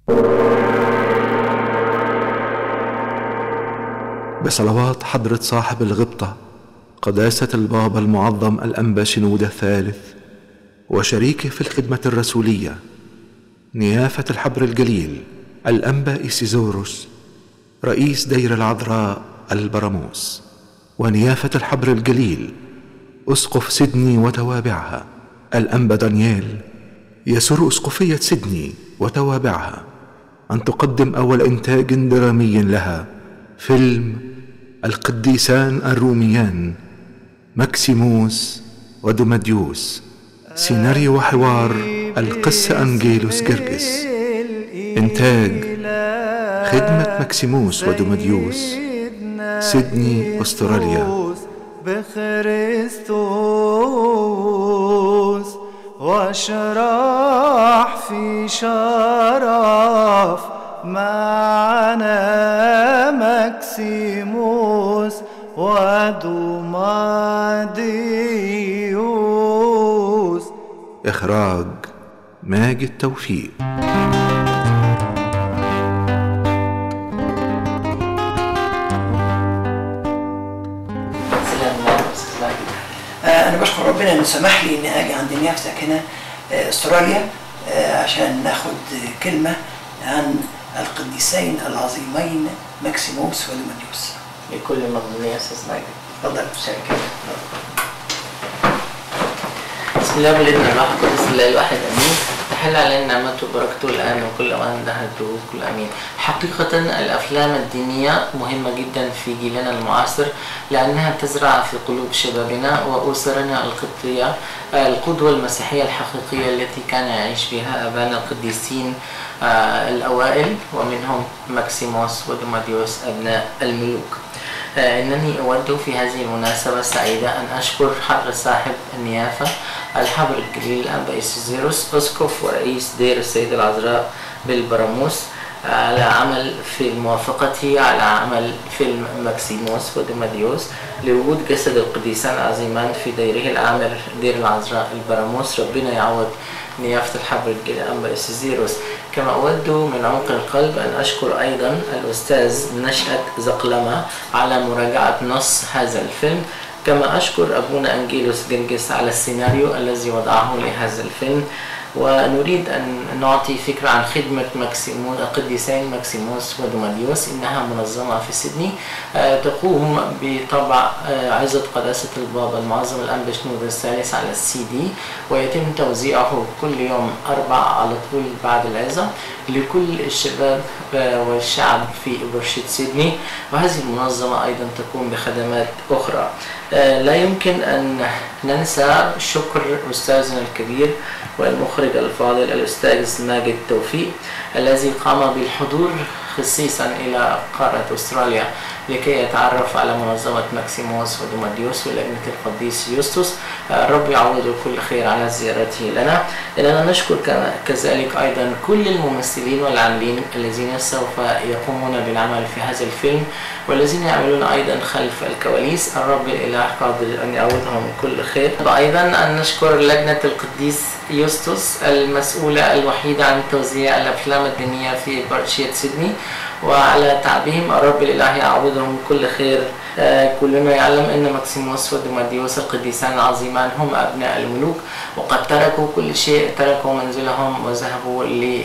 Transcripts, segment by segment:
بصلوات حضرة صاحب الغبطة قداسة البابا المعظم الأنبا شنودة الثالث وشريكه في الخدمة الرسولية نيافة الحبر الجليل الأنبا إيسيزوروس رئيس دير العذراء البراموس ونيافة الحبر الجليل أسقف سيدني وتوابعها الأنبا دانيال يسر أسقفية سيدني وتوابعها أن تقدم أول إنتاج درامي لها فيلم القديسان الروميان ماكسيموس ودوماديوس سيناريو وحوار القس أنجيلوس جرجس إنتاج خدمة ماكسيموس ودوماديوس سيدني أستراليا بخريستوس واشرح في شرف معنا ماكسيموس ودوماديوس إخراج ماجد توفيق آه، أنا بشكر ربنا إنه سمح لي إني أجي عند نيافتك هنا آه، أستراليا آه، عشان ناخد كلمة عن القديسين العظيمين ماكسيموس ودوماديوس. لكل مغنية يا أستاذ ماجد اتفضل شكرا بسم الله والابن والروح القدس الله الواحد امين تحل علينا نعمته وبركته الان وكل اوان دهرته كل امين حقيقة الافلام الدينية مهمة جدا في جيلنا المعاصر لانها تزرع في قلوب شبابنا واسرنا القبطية القدوة المسيحية الحقيقية التي كان يعيش بها ابانا القديسين آه، الاوائل ومنهم ماكسيموس ودوماديوس ابناء الملوك آه، إنني أود في هذه المناسبة السعيدة أن أشكر حضرة صاحب النيافة الحبر الجليل الأنبا إيسيزيروس أسقف ورئيس دير السيدة العذراء بالبراموس على عمل في موافقته على عمل فيلم ماكسيموس وديماديوس لوجود جسد القديسان العظيمان في ديره العامر دير العذراء البراموس ربنا يعوض نيافة الحبر الجليل الأنبا إيسيزيروس كما أود من عمق القلب أن أشكر أيضا الأستاذ نشأت زقلمة على مراجعة نص هذا الفيلم كما أشكر أبونا أنجيلوس جنجس على السيناريو الذي وضعه لهذا الفيلم ونريد أن نعطي فكرة عن خدمة ماكسيموس قديسين ماكسيموس ودوماديوس إنها منظمة في سيدني آه، تقوم بطبع آه، عظة قداسة البابا المعظم الأنبا شنود الثالث على السي دي ويتم توزيعه كل يوم أربع على طول بعد العظة لكل الشباب آه، والشعب في برشة سيدني وهذه المنظمة أيضا تقوم بخدمات أخرى آه، لا يمكن أن ننسى شكر أستاذنا الكبير والمخرج الفاضل الأستاذ ماجد توفيق الذي قام بالحضور خصيصا إلى قارة أستراليا لكي يتعرف على منظمة ماكسيموس ودوماديوس ولجنة القديس يوستوس آه، رب يعوضه كل خير على زيارته لنا إننا نشكر كما- كذلك أيضا كل الممثلين والعاملين الذين سوف يقومون بالعمل في هذا الفيلم والذين يعملون أيضا خلف الكواليس الرب الإله قادر أن يعوضهم كل خير وأيضا أن نشكر لجنة القديس يوستوس المسؤولة الوحيدة عن توزيع الأفلام الدينية في برشية سيدني وعلى تعبهم الرب الإله يعوضهم كل خير آه، كلنا يعلم أن ماكسيموس وديماديوس القديسان العظيمان هم أبناء الملوك وقد تركوا كل شيء تركوا منزلهم وذهبوا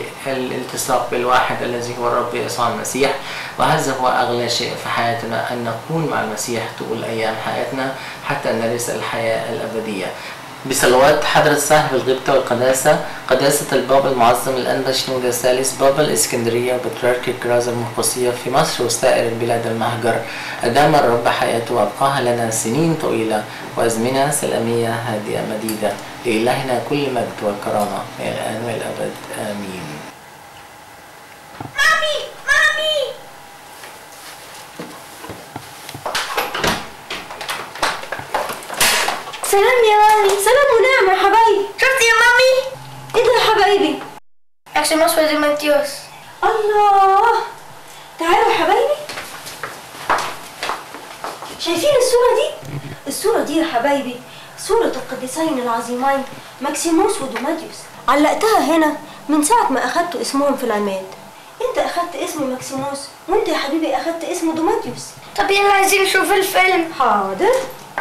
للالتصاق بالواحد الذي هو الرب يسوع المسيح وهذا هو أغلى شيء في حياتنا أن نكون مع المسيح طول أيام حياتنا حتى نرث الحياة الأبدية بصلوات حضرة صاحب الغبطة والقداسة قداسة البابا المعظم الأنبا شنودة الثالث بابا الإسكندرية وبطريرك الكرازة المرقسية في مصر وسائر البلاد المهجر أدام الرب حياته وأبقاها لنا سنين طويلة وأزمنة سلامية هادئة مديدة لإلهنا كل مجد وكرامة إلى الآن والأبد آمين مامي مامي سلام يا مامي سلام ونعم يا حبايبي شفتي يا مامي ايه ده يا حبايبي ماكسيموس وديماتيوس الله تعالوا يا حبايبي شايفين الصورة دي؟ الصورة دي يا حبايبي صورة القديسين العظيمين ماكسيموس ودوماديوس علقتها هنا من ساعة ما أخدت اسمهم في العماد اخدت اسم ماكسيموس وانت يا حبيبي اخدت اسم دوماتيوس طب يلا عايزين نشوف الفيلم حاضر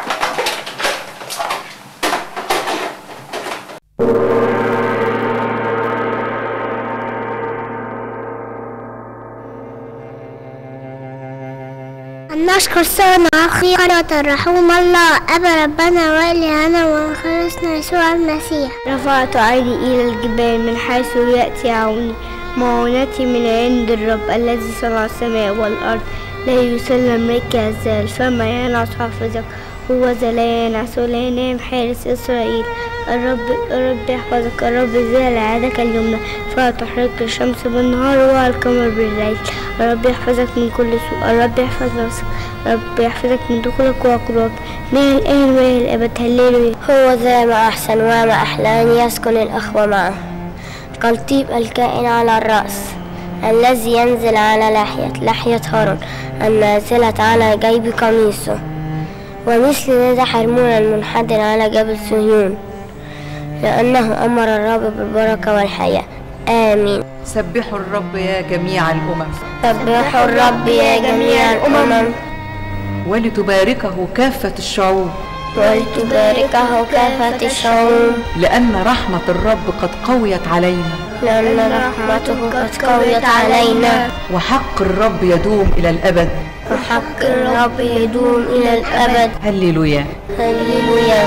أن نشكر سنة أخيرا الرحوم الله أبا ربنا وإلهنا وخلصنا يسوع المسيح رفعت عيني إلى الجبال من حيث يأتي عوني معونتي من عند الرب الذي صنع السماء والأرض لا يسلم لك الزال فما ينعس حافظك هو ذا لا ينعس ولا ينام حارس إسرائيل الرب الرب يحفظك الرب زال عادك اليمنى فلا تحرق الشمس بالنهار ولا القمر بالليل الرب يحفظك من كل سوء الرب يحفظ نفسك الرب يحفظك من دخولك وخروجك من الآن وإلى الأبد هللويا هو ذا ما أحسن وما أحلى أن يسكن الأخوة معه كالطيب الكائن على الرأس الذي ينزل على لحية لحية هارون النازلة على جيب قميصه ومثل ندى حرمون المنحدر على جبل صهيون لأنه أمر الرب بالبركة والحياة آمين سبحوا الرب يا جميع الأمم سبحوا الرب يا جميع الأمم ولتباركه كافة الشعوب ولتباركه كافة الشعوب لأن رحمة الرب قد قويت علينا لأن رحمته قد قويت علينا وحق الرب يدوم إلى الأبد وحق الرب يدوم إلى الأبد هللويا هللويا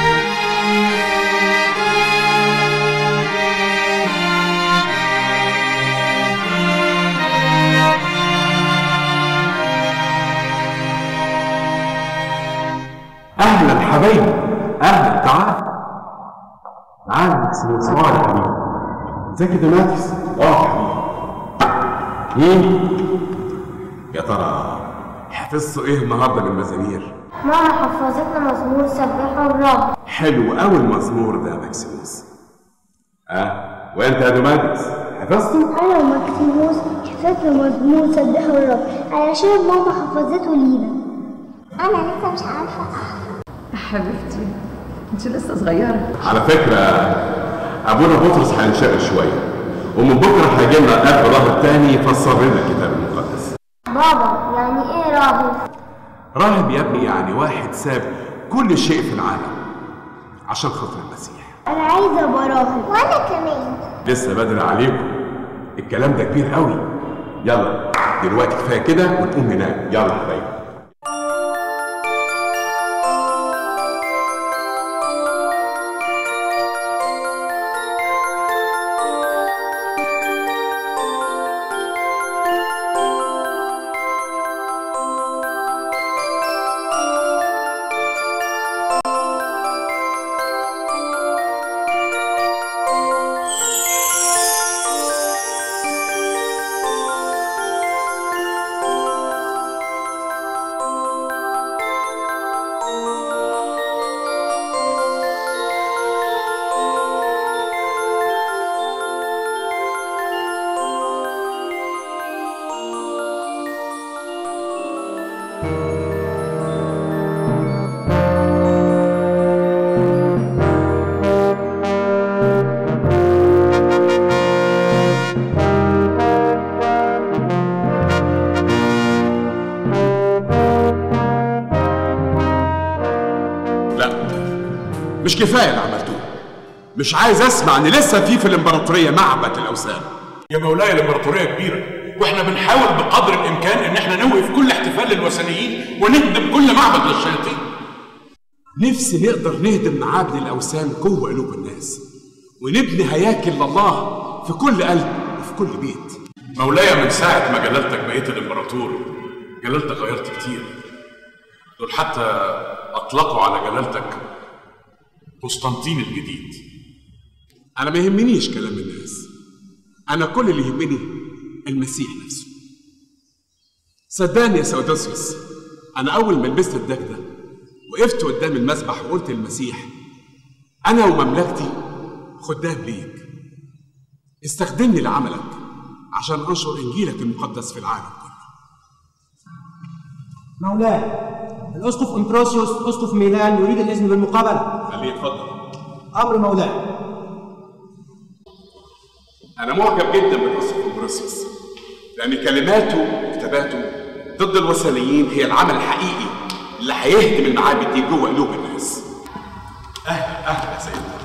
اهلا حبايبي اهلا تعال تعال اسمه صباح يا حبيبي ازيك يا دوناتيس اه حبيبي ايه يا ترى حفظتوا ايه النهارده من المزامير ماما حفظتنا مزمور سبحوا الرب حلو قوي المزمور ده يا ماكسيموس ها وانت يا دوماتيس حفظته أنا وماكسيموس حفظت مزمور سبحوا الرب علشان ماما حفظته لينا أنا لسه مش عارفة حبيبتي انت لسه صغيرة على فكره ابونا بطرس هينشغل شويه ومن بكره هيجي لنا اب راهب تاني يفسر لنا الكتاب المقدس بابا يعني إيه راهب؟ راهب يا ابني يعني واحد ساب كل شيء في العالم عشان خاطر المسيح أنا عايزة أبقى راهب وأنا كمان لسه بدري عليكم الكلام ده كبير قوي يلا دلوقتي كفايه كده ونقوم ننام يلا يا حبايبي لا مش كفايه اللي عملتوه مش عايز اسمع ان لسه في في الامبراطوريه معبد الاوثان يا مولاي الامبراطوريه كبيره واحنا بنحاول بقدر الامكان ان احنا نوقف كل احتفال للوثنيين ونهدم كل معبد للشياطين نفسي نقدر نهدم معابد الاوثان جوه قلوب الناس ونبني هياكل لله في كل قلب وفي كل بيت مولاي من ساعه ما جلالتك بقيت الامبراطور جلالتك غيرت كتير دول حتى اطلقوا على جلالتك قسطنطين الجديد انا ما يهمنيش كلام الناس انا كل اللي يهمني المسيح نفسه صدقني يا سودوسيوس انا اول ما لبست الداك ده وقفت قدام المسبح وقلت للمسيح انا ومملكتي خدام ليك استخدمني لعملك عشان انشر انجيلك المقدس في العالم كله مولاي الاسقف امبروسيوس اسقف ميلان يريد الاذن بالمقابله خليه يتفضل امر مولاي انا معجب جدا بالاسقف امبروسيوس لأن كلماته وكتاباته ضد الوثنيين هي العمل الحقيقي اللي هيهدم المعابد دي جوه قلوب الناس أهلا أهلا يا سيدنا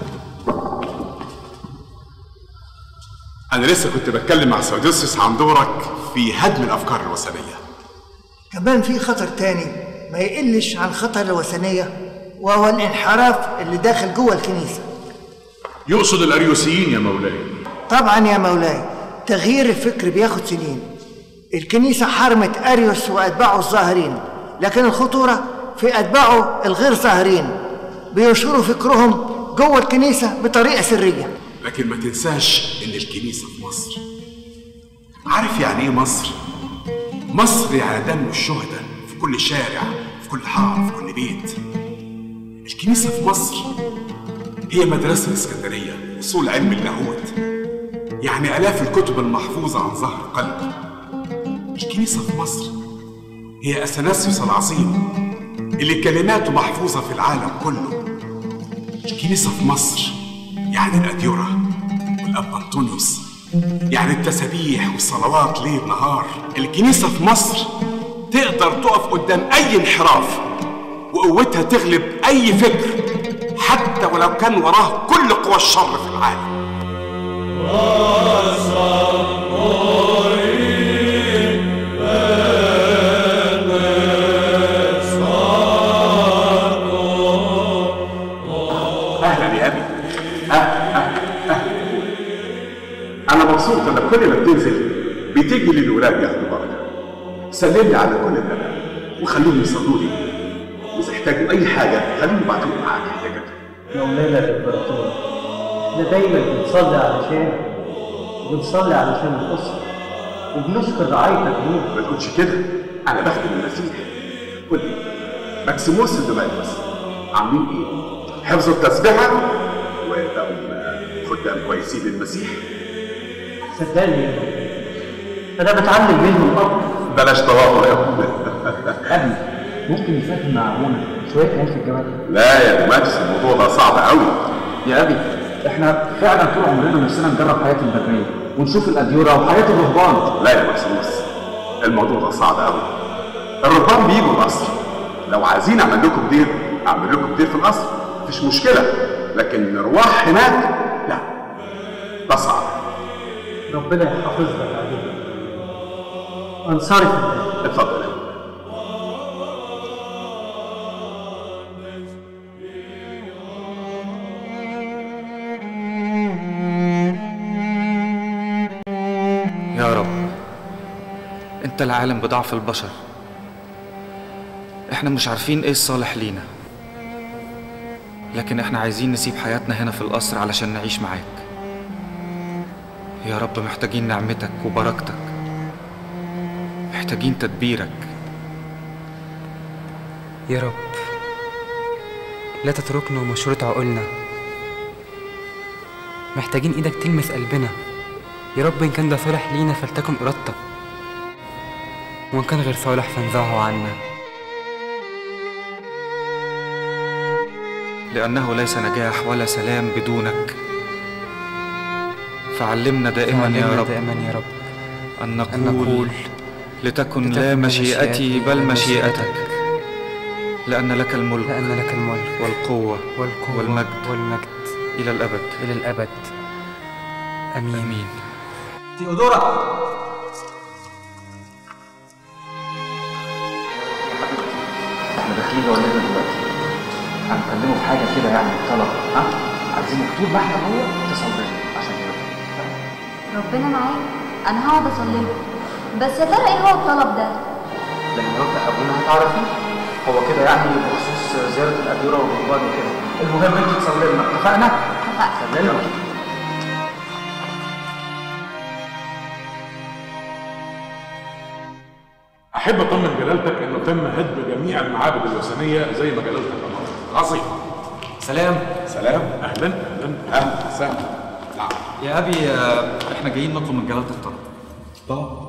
أنا لسه كنت بتكلم مع سودوسيوس عن دورك في هدم الأفكار الوثنية كمان في خطر تاني ما يقلش عن خطر الوثنية وهو الانحراف اللي داخل جوه الكنيسة يقصد الأريوسيين يا مولاي طبعا يا مولاي تغيير الفكر بياخد سنين الكنيسة حرمت أريوس وأتباعه الظاهرين لكن الخطورة في أتباعه الغير ظاهرين بينشروا فكرهم جوه الكنيسة بطريقة سرية لكن ما تنساش إن الكنيسة في مصر عارف يعني إيه مصر؟ مصر يعني دم الشهداء في كل شارع في كل حارة في كل بيت الكنيسة في مصر هي مدرسة الإسكندرية أصول علم اللاهوت يعني آلاف الكتب المحفوظة عن ظهر قلب الكنيسة في مصر هي أثناسيوس العظيم اللي كلماته محفوظة في العالم كله الكنيسة في مصر يعني الأديرة والأب أنطونيوس يعني التسابيح والصلوات ليل نهار الكنيسة في مصر تقدر تقف قدام أي انحراف وقوتها تغلب أي فكر حتى ولو كان وراه كل قوى الشر في العالم أهلا يا أبي أه أه أه. أنا مبسوط إن كل ما بتنزل بتيجي للولاد ياخدوا بركة سلم لي على كل الأبناء وخليهم يصلوا لي إذا احتاجوا أي حاجة خليهم يبعتوا لي معاك احتياجاتهم مولانا الامبراطور احنا دايما بنصلي علشان وبنصلي علشان الاسره وبنشكر رعايتك لينا ما تقولش كده أنا بخدم المسيح قول لي ماكسيموس الدوماتيوس عاملين إيه؟ حفظوا التسبيحة وبقوا خدام كويسين للمسيح صدقني يا ابني، انا بتعلم منهم اكتر بلاش تواضع يا ابني ابني ممكن نسافر مع ابونا شويه عيال في الجبل لا يا دوماتيوس الموضوع ده صعب قوي يا ابي احنا فعلا طول عمرنا نفسنا نجرب حياه البريه ونشوف الاديره وحياه الرهبان لا يا ماكسيموس الموضوع ده صعب قوي الرهبان بيجوا القصر لو عايزين اعمل لكم دير اعمل لكم دير في القصر مفيش مشكله لكن نروح هناك لا ده صعب ربنا يحافظك علينا انصرف اتفضل يا رب انت العالم بضعف البشر احنا مش عارفين ايه الصالح لينا لكن احنا عايزين نسيب حياتنا هنا في القصر علشان نعيش معاك يا رب محتاجين نعمتك وبركتك محتاجين تدبيرك يا رب لا تتركنا ومشورة عقولنا محتاجين ايدك تلمس قلبنا يا رب ان كان ده صالح لينا فلتكن ارادتك وان كان غير صالح فانزعه عنا لأنه ليس نجاح ولا سلام بدونك فعلمنا دائما يا فعلمنا رب دائما يا رب أن نقول, أن نقول لتكن لتكن لا لا مشيئتي مشيئتي بل بل مشيئتك مشيئتك. لأن لك الملك لأن لك الملك والقوة والقوة والمجد والمجد إلى الأبد إلى الأبد آمين آمين تيودورا احنا داخلين لوالدنا دلوقتي هنكلمه في حاجة كده يعني طلب ها عايزينك طول ما احنا جوه تصلي عشان يرضى ربنا معاك انا هقعد اصلي له بس يا ترى ايه هو الطلب ده لما يرد ابونا هتعرفيه هو كده يعني بخصوص زيارة الأديرة والرهبان وكده المهم انت تصلي لنا اتفقنا؟ اتفقنا صلي لنا احب اطمن جلالتك انه تم هدم جميع المعابد الوثنيه زي ما جلالتك امرت عظيم سلام سلام اهلا اهلا اهلا وسهلا نعم يا أبي آه، احنا جايين نطلب من جلالتك طلب طب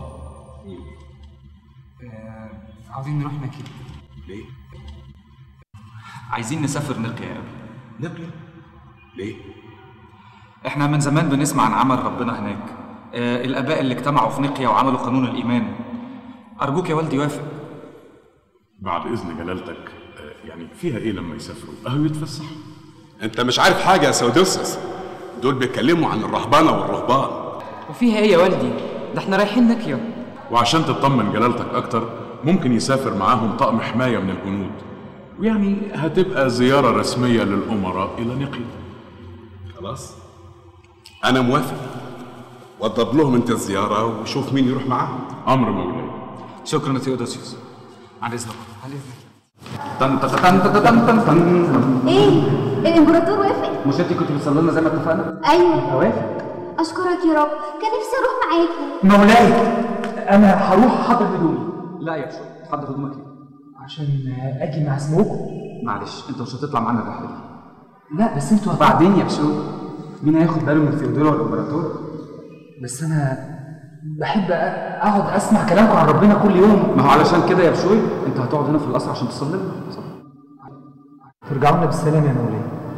عاوزين نروح مكة ليه؟ عايزين نسافر نقيا يا أبي نقي ليه؟ احنا من زمان بنسمع عن عمل ربنا هناك آه الآباء اللي اجتمعوا في نقيا وعملوا قانون الإيمان أرجوك يا والدي وافق بعد اذن جلالتك آه، يعني فيها ايه لما يسافروا اهو يتفسحوا انت مش عارف حاجه يا سودوسس دول بيتكلموا عن الرهبنه والرهبان وفيها ايه يا والدي ده احنا رايحين نقيا وعشان تطمن جلالتك اكتر ممكن يسافر معاهم طقم حمايه من الجنود ويعني هتبقى زياره رسميه للامراء الى نقيا خلاص انا موافق وضب لهم انت الزياره وشوف مين يروح معاهم امر مولاي شكرا يا ثيودوسيوس عن إذنك على إذنك طن طن طن طن طن طن طن ايه الامبراطور وافق مش انت كنت بتصلي لنا زي ما اتفقنا؟ ايوه اوافق اشكرك يا رب كان نفسي اروح معاكم مولاي انا هروح احضر هدومي لا يا بشوي حضر هدومك ليه؟ عشان اجي مع سموكو معلش انت مش هتطلع معانا الرحله دي لا بس انتوا بعدين يا بشوي مين هياخد باله من ثيودورا والامبراطور؟ بس انا بحب اقعد اسمع كلامكم عن ربنا كل يوم ما هو علشان كده يا بشوي انت هتقعد هنا في القصر عشان تصلي لنا صح؟ ترجعوا لنا بالسلامه يا مولاي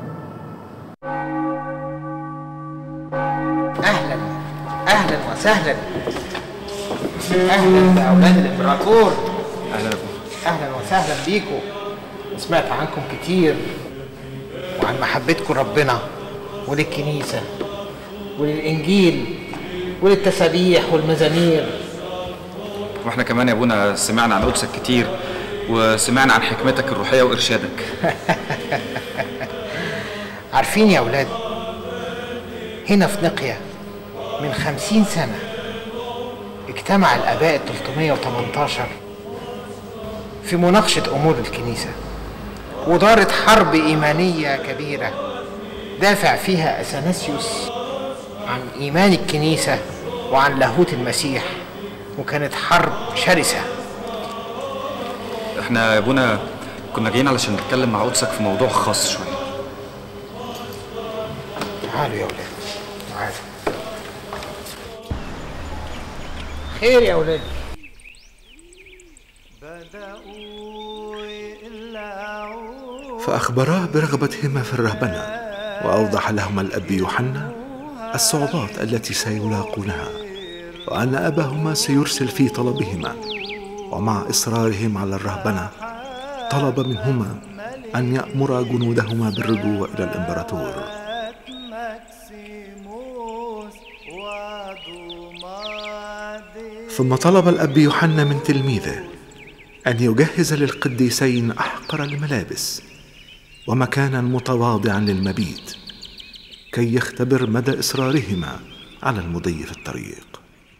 اهلا اهلا وسهلا اهلا باولاد الامبراطور اهلا يا اهلا وسهلا بيكم سمعت عنكم كتير وعن محبتكم ربنا وللكنيسه وللانجيل وللتسابيح والمزامير واحنا كمان يا ابونا سمعنا عن قدسك كتير وسمعنا عن حكمتك الروحيه وارشادك عارفين يا أولاد هنا في نقيا من خمسين سنة اجتمع الآباء ال 318 في مناقشة أمور الكنيسة ودارت حرب إيمانية كبيرة دافع فيها أثناسيوس عن إيمان الكنيسة وعن لاهوت المسيح وكانت حرب شرسة احنا يا ابونا كنا جايين علشان نتكلم مع قدسك في موضوع خاص شويه تعالوا يا أولاد تعالوا خير يا أولاد فأخبراه برغبتهما في الرهبنة وأوضح لهما الأب يوحنا الصعوبات التي سيلاقونها وأن أباهما سيرسل في طلبهما ومع إصرارهم على الرهبنة طلب منهما أن يأمر جنودهما بالرجوع إلى الإمبراطور ثم طلب الأب يوحنا من تلميذه أن يجهز للقديسين أحقر الملابس ومكانا متواضعا للمبيت كي يختبر مدى إصرارهما على المضي في الطريق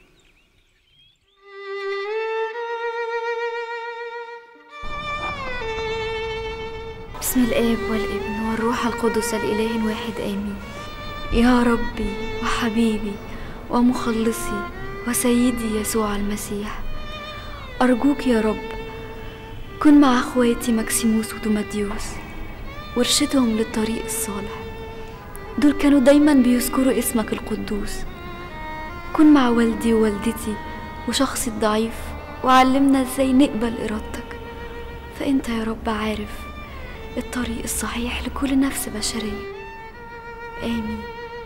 بسم الآب والابن والروح القدس الإله الواحد آمين يا ربي وحبيبي ومخلصي وسيدي يسوع المسيح أرجوك يا رب كن مع أخواتي مكسيموس ودوماديوس وارشدهم للطريق الصالح دول كانوا دايما بيذكروا اسمك القدوس كن مع والدي ووالدتي وشخصي الضعيف وعلمنا ازاي نقبل إرادتك فأنت يا رب عارف الطريق الصحيح لكل نفس بشرية آمين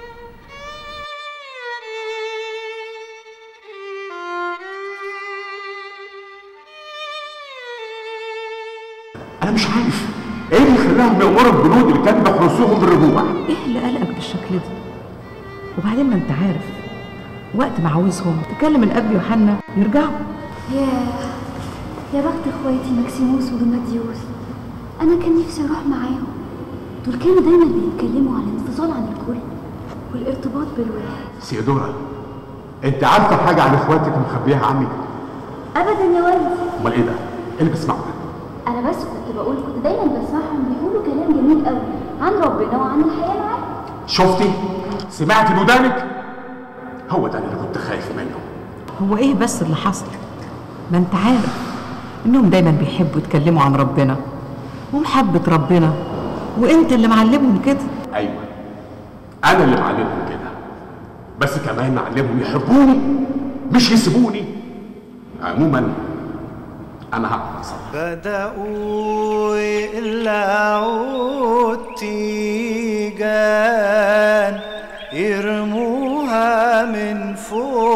انا مش عارف ايه اللي خلاهم يامروا الجنود اللي كانوا بيحرسوهم بالرجوع ايه اللي قلقك بالشكل ده وبعدين ما انت عارف وقت ما عاوزهم تكلم الاب يوحنا يرجعوا ياه يا بخت اخواتي مكسيموس ودوماديوس انا كان نفسي اروح معاهم دول كانوا دايما بيتكلموا عن الانفصال عن الكل والارتباط بالواحد سيدورا انت عارفه حاجه عن اخواتك مخبيها عني ابدا يا والدي امال ايه ده ايه اللي بسمعه ده انا بس كنت بقول كنت دايما بسمعهم بيقولوا كلام جميل قوي عن ربنا وعن الحياه معاه شفتي سمعت بودانك هو ده اللي كنت خايف منه هو ايه بس اللي حصل ما انت عارف انهم دايما بيحبوا يتكلموا عن ربنا ومحبة ربنا وانت اللي معلمهم كده ايوه انا اللي معلمهم كده بس كمان معلمهم يحبوني مش يسيبوني عموما انا هقعد اصلي بدأوا يقلعوا التيجان يرموها من فوق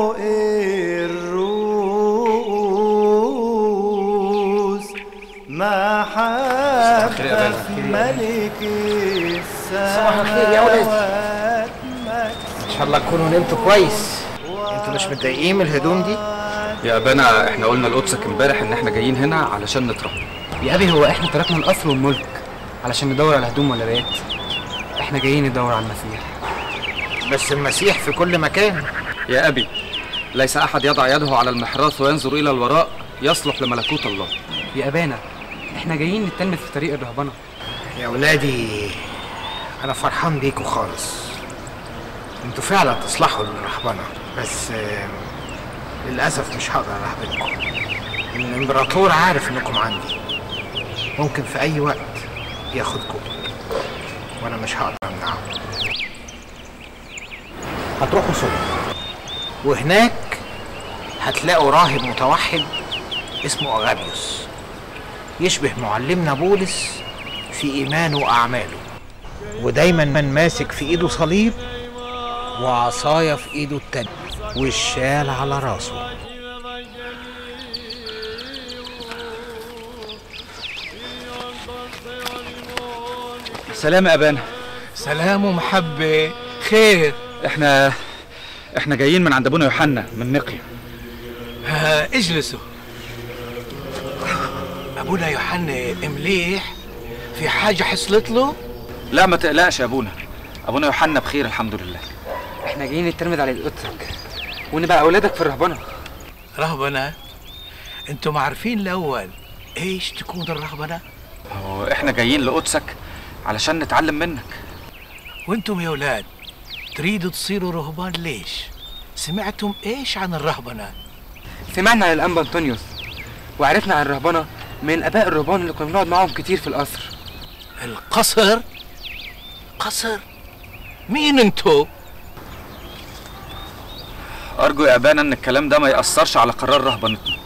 محبة يا بابا. في ملك صباح الخير يا ولد. السماوات ان شاء الله تكونوا نمتوا كويس انتوا مش متضايقين من الهدوم دي يا ابانا احنا قلنا لقدسك امبارح ان احنا جايين هنا علشان نتربى يا ابي هو احنا تركنا القصر والملك علشان ندور على هدوم ولا بيت احنا جايين ندور على المسيح بس المسيح في كل مكان يا ابي ليس احد يضع يده على المحراث وينظر الى الوراء يصلح لملكوت الله يا ابانا احنا جايين نتلمذ في طريق الرهبنه يا ولادي انا فرحان بيكوا خالص انتوا فعلا تصلحوا للرهبنه بس آه، للاسف مش هقدر ارهبنكم الامبراطور عارف انكم عندي ممكن في اي وقت ياخدكم وانا مش هقدر امنعه هتروحوا سوريا وهناك هتلاقوا راهب متوحد اسمه اغابيوس يشبه معلمنا بولس في ايمانه واعماله ودايما من ماسك في ايده صليب وعصايه في ايده التانية والشال على راسه سلام يا ابانا سلام ومحبه خير احنا احنا جايين من عند ابونا يوحنا من نقيا ها اجلسوا ابونا يوحنا مليح في حاجه حصلت له لا ما تقلقش يا ابونا ابونا يوحنا بخير الحمد لله احنا جايين نتلمذ على قدسك ونبقى اولادك في الرهبنه رهبنه انتم عارفين الاول ايش تكون الرهبنه هو احنا جايين لقدسك علشان نتعلم منك وانتم يا ولاد تريدوا تصيروا رهبان ليش سمعتم ايش عن الرهبنه سمعنا عن الانبا انطونيوس وعرفنا عن الرهبنه من اباء الرهبان اللي كنا بنقعد معاهم كتير في القصر القصر قصر مين انتوا ارجو يا ابانا ان الكلام ده ما ياثرش على قرار رهبنتنا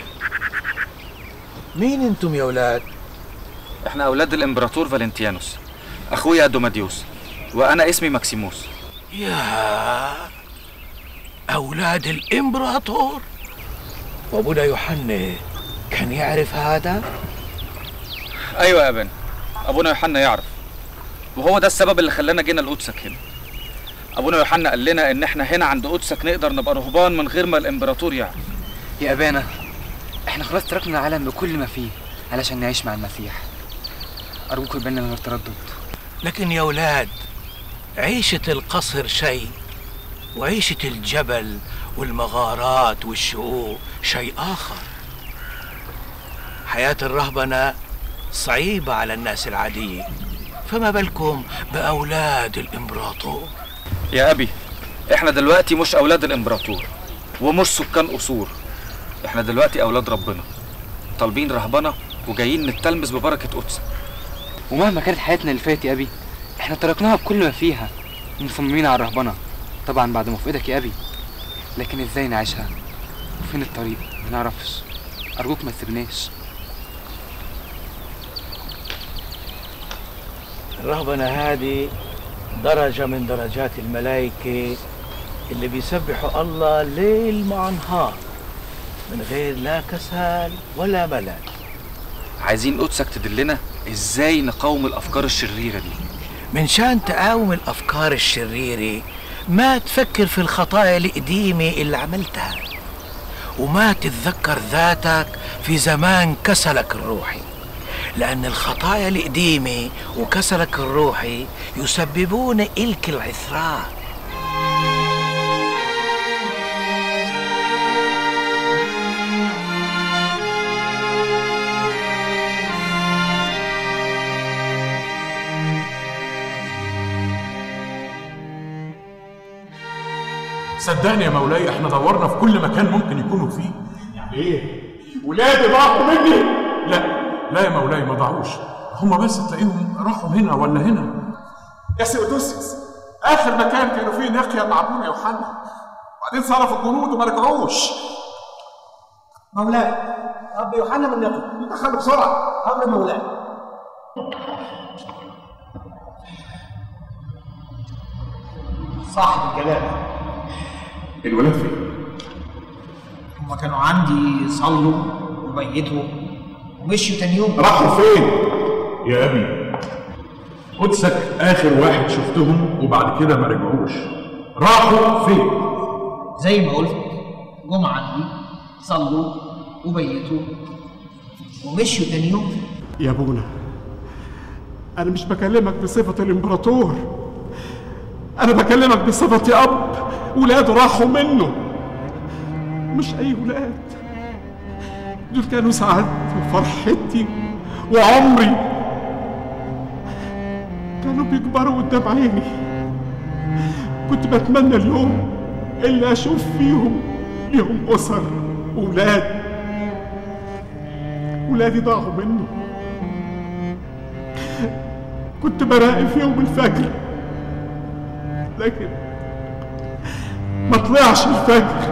مين انتم يا ولاد احنا اولاد الامبراطور فالنتيانوس اخويا دوماديوس وانا اسمي ماكسيموس يا أولاد الإمبراطور وأبونا يوحنا كان يعرف هذا؟ ايوه يا ابانا ابونا يوحنا يعرف وهو ده السبب اللي خلانا جينا لقدسك هنا ابونا يوحنا قال لنا ان احنا هنا عند قدسك نقدر نبقى رهبان من غير ما الامبراطور يعرف يا ابانا احنا خلاص تركنا العالم بكل ما فيه علشان نعيش مع المسيح ارجوك يبقى من غير تردد لكن يا ولاد عيشة القصر شيء وعيشة الجبل والمغارات والشقوق شيء آخر حياة الرهبنة صعيبة على الناس العادية فما بالكم بأولاد الإمبراطور يا ابي احنا دلوقتي مش اولاد الامبراطور ومش سكان قصور احنا دلوقتي اولاد ربنا طالبين رهبنه وجايين نتلمس ببركه قدسك ومهما كانت حياتنا اللي فاتت يا ابي احنا تركناها بكل ما فيها مصممين على الرهبنه طبعا بعد موافقتك يا ابي لكن ازاي نعيشها وفين الطريق ما نعرفش ارجوك ما تسيبناش الرهبنة هذه درجة من درجات الملائكة اللي بيسبحوا الله ليل مع نهار من غير لا كسل ولا ملل عايزين قدسك تدلنا ازاي نقاوم الافكار الشريره دي من شان تقاوم الأفكار الشريرة ما تفكر في الخطايا القديمة اللي عملتها وما تتذكر ذاتك في زمان كسلك الروحي لأن الخطايا القديمة وكسلك الروحي يسببون إلك العثرات صدقني يا مولاي احنا دورنا في كل مكان ممكن يكونوا فيه يعني ايه ولادي ضاعوا مني لا لا يا مولاي ما ضاعوش هما بس تلاقيهم راحوا هنا ولا هنا يا سيودوسيوس اخر مكان كانوا فيه نقيا مع ابونا يوحنا وبعدين صرفوا الجنود وما رجعوش مولاي اب يوحنا من نقل دخلوا بسرعه امر مولاي صاحب الكلام الولاد فين؟ هما كانوا عندي صلوا وبيتوا ومشيوا تاني يوم راحوا فين يا ابي قدسك اخر واحد شفتهم وبعد كده ما رجعوش راحوا فين زي ما قلت جم عندي صلوا وبيتوا ومشيوا تاني يوم يا ابونا انا مش بكلمك بصفه الامبراطور انا بكلمك بصفتي اب ولاده راحوا منه مش اي ولاد دول كانوا سعادتي وفرحتي وعمري كانوا بيكبروا قدام عيني كنت بتمنى اليوم اللي اشوف فيهم ليهم اسر وولاد ولادي ضاعوا منه كنت براقب فيهم الفجر لكن ما طلعش الفجر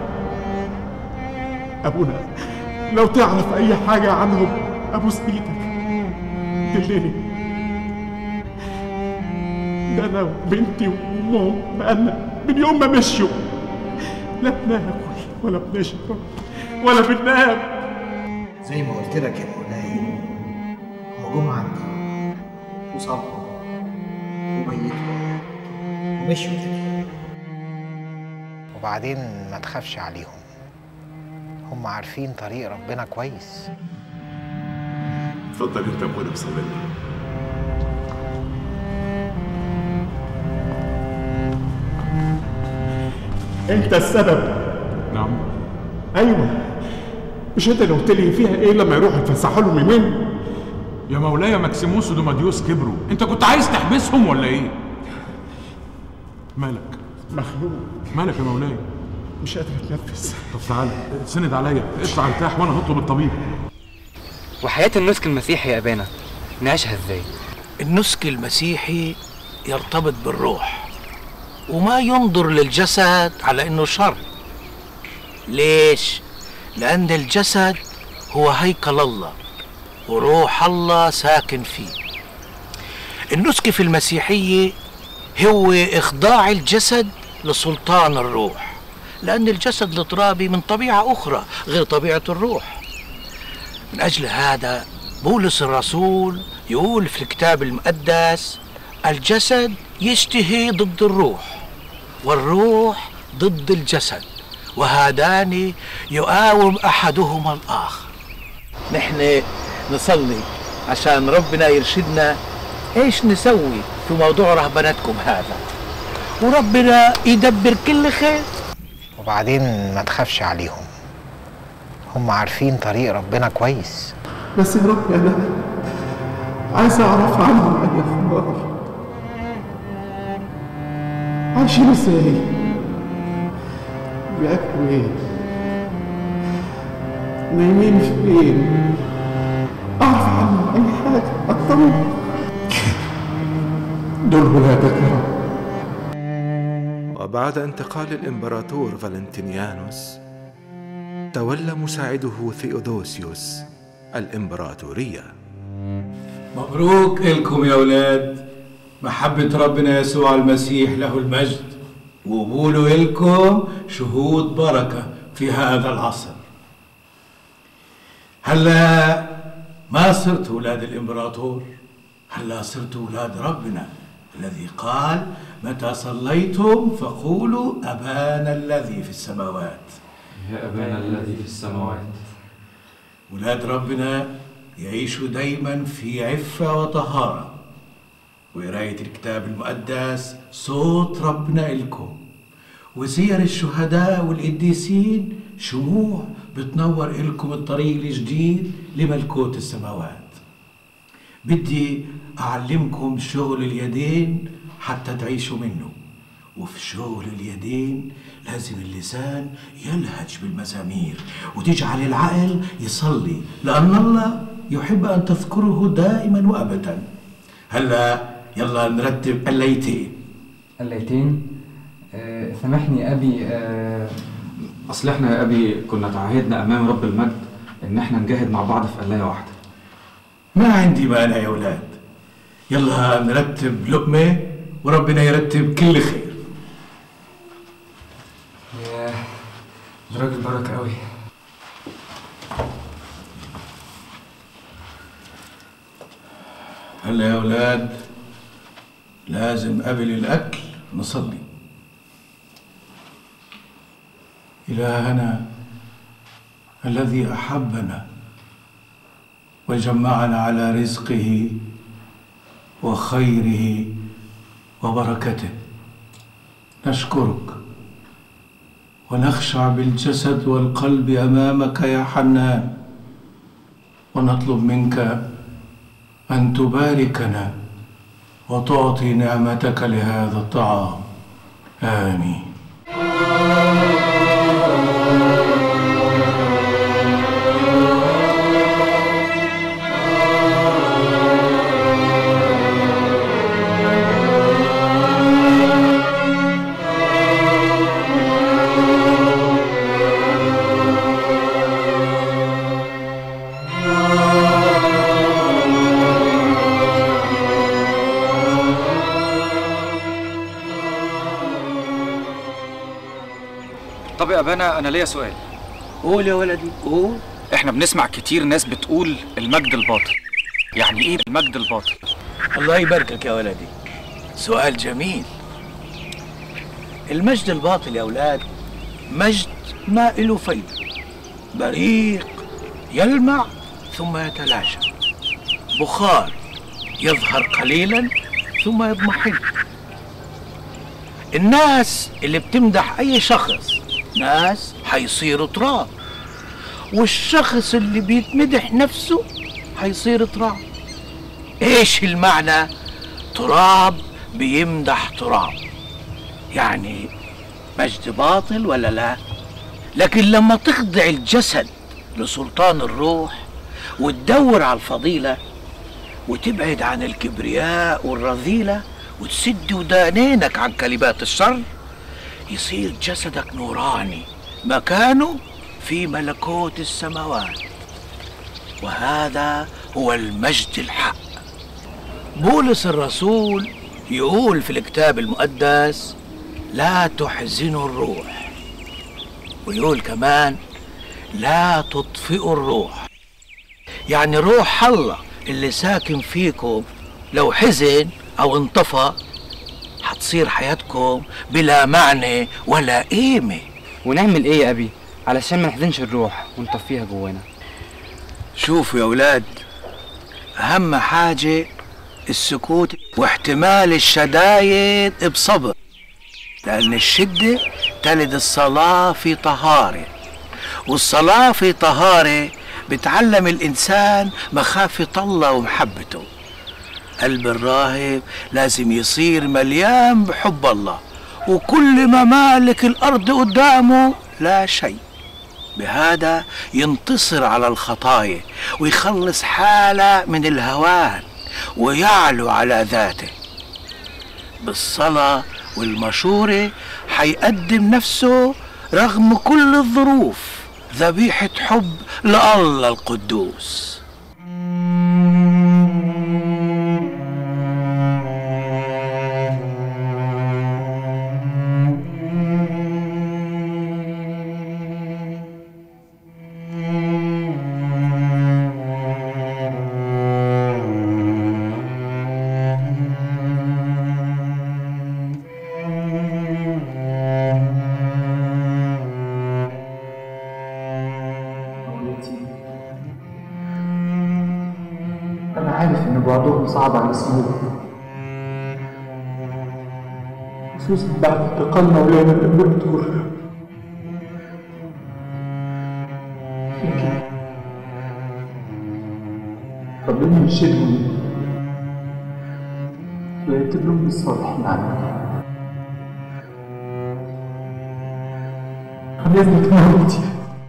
ابونا لو تعرف اي حاجه عنهم ابوس ايدك دلني ده انا وبنتي وامهم بقالنا من يوم ما مشيوا لا بناكل ولا بنشرب ولا بننام زي ما قلت لك يا مولاي هم جم عندي وصلوا وبيتوا ومشيوا تاني وبعدين ما تخافش عليهم هم عارفين طريق ربنا كويس اتفضل انت ابونا بصلي لنا انت السبب نعم ايوه مش انت اللي قلت لي فيها ايه لما يروحوا يتفسحوا لهم يومين يا مولاي ماكسيموس ودوماديوس كبروا انت كنت عايز تحبسهم ولا ايه مالك مخلوق مالك يا مولاي مش قادر اتنفس طب تعالى سند عليا اطلع ارتاح وانا هطلب الطبيب وحياة النسك المسيحي يا أبانا نعيشها ازاي؟ النسك المسيحي يرتبط بالروح وما ينظر للجسد على انه شر ليش لان الجسد هو هيكل الله وروح الله ساكن فيه النسك في المسيحيه هو اخضاع الجسد لسلطان الروح لان الجسد الترابي من طبيعه اخرى غير طبيعه الروح من اجل هذا بولس الرسول يقول في الكتاب المقدس الجسد يشتهي ضد الروح والروح ضد الجسد وهذان يقاوم احدهما الاخر نحن نصلي عشان ربنا يرشدنا ايش نسوي في موضوع رهبنتكم هذا وربنا يدبر كل خير وبعدين ما تخافش عليهم هم عارفين طريق ربنا كويس بس يا رب انا عايز اعرف عنهم اي اخبار عايشين ازاي بياكلوا ايه نايمين فين اعرف عنهم اي حاجه اطمن دول ولادك يا رب وبعد انتقال الامبراطور فالنتينيانوس تولى مساعده ثيودوسيوس الامبراطوريه مبروك إلكم يا أولاد محبة ربنا يسوع المسيح له المجد وقبوله إلكم شهود بركة في هذا العصر هلا ما صرت أولاد الإمبراطور هلا صرت أولاد ربنا الذي قال متى صليتم فقولوا أبانا الذي في السماوات يا أبانا الذي في السماوات ولاد ربنا يعيشوا دايما في عفة وطهارة وقراية الكتاب المقدس صوت ربنا إلكم وسير الشهداء والقديسين شموع بتنور إلكم الطريق الجديد لملكوت السماوات بدي أعلمكم شغل اليدين حتى تعيشوا منه وفي شغل اليدين لازم اللسان يلهج بالمزامير وتجعل العقل يصلي لأن الله يحب أن تذكره دائما وأبدا هلا يلا نرتب الليتين الليتين آه سامحني يا أبي آه أصل إحنا يا أبي كنا تعهدنا أمام رب المجد إن إحنا نجاهد مع بعض في قلاية واحدة ما عندي مانع يا أولاد يلا نرتب لقمة وربنا يرتب كل خير ياه ده راجل بركة أوي هلا يا أولاد لازم قبل الأكل نصلي إلهنا الذي أحبنا وجمعنا على رزقه وخيره وبركته نشكرك ونخشع بالجسد والقلب امامك يا حنان ونطلب منك ان تباركنا وتعطي نعمتك لهذا الطعام امين طب يا ابانا انا ليا سؤال قول يا ولدي قول احنا بنسمع كتير ناس بتقول المجد الباطل يعني ايه المجد الباطل الله يباركك يا ولدي سؤال جميل المجد الباطل يا أولاد مجد ما له فايدة بريق يلمع ثم يتلاشى بخار يظهر قليلا ثم يضمحل الناس اللي بتمدح أي شخص ناس حيصيروا تراب والشخص اللي بيتمدح نفسه حيصير تراب ايش المعنى تراب بيمدح تراب يعني مجد باطل ولا لا لكن لما تخضع الجسد لسلطان الروح وتدور على الفضيلة وتبعد عن الكبرياء والرذيلة وتسد ودانينك عن كلمات الشر يصير جسدك نوراني مكانه في ملكوت السماوات وهذا هو المجد الحق بولس الرسول يقول في الكتاب المقدس لا تحزنوا الروح ويقول كمان لا تطفئوا الروح يعني روح الله اللي ساكن فيكم لو حزن او انطفى هتصير حياتكم بلا معنى ولا قيمه ونعمل ايه يا ابي علشان ما نحزنش الروح ونطفيها جوانا شوفوا يا ولاد أهم حاجة السكوت واحتمال الشدايد بصبر لأن الشدة تلد الصلاة في طهارة والصلاة في طهارة بتعلم الإنسان مخافة الله ومحبته قلب الراهب لازم يصير مليان بحب الله وكل ممالك الأرض قدامه لا شيء بهذا ينتصر على الخطايا ويخلص حاله من الهوان ويعلو على ذاته بالصلاة والمشورة حيقدم نفسه رغم كل الظروف ذبيحة حب لله القدوس أنا عارف إن بعدهم صعب على اسمه خصوصا بعد انتقال مولانا الإمبراطور لكن ربنا يرشدهم ويتبعهم بالصالح معنا عن إذنك موتي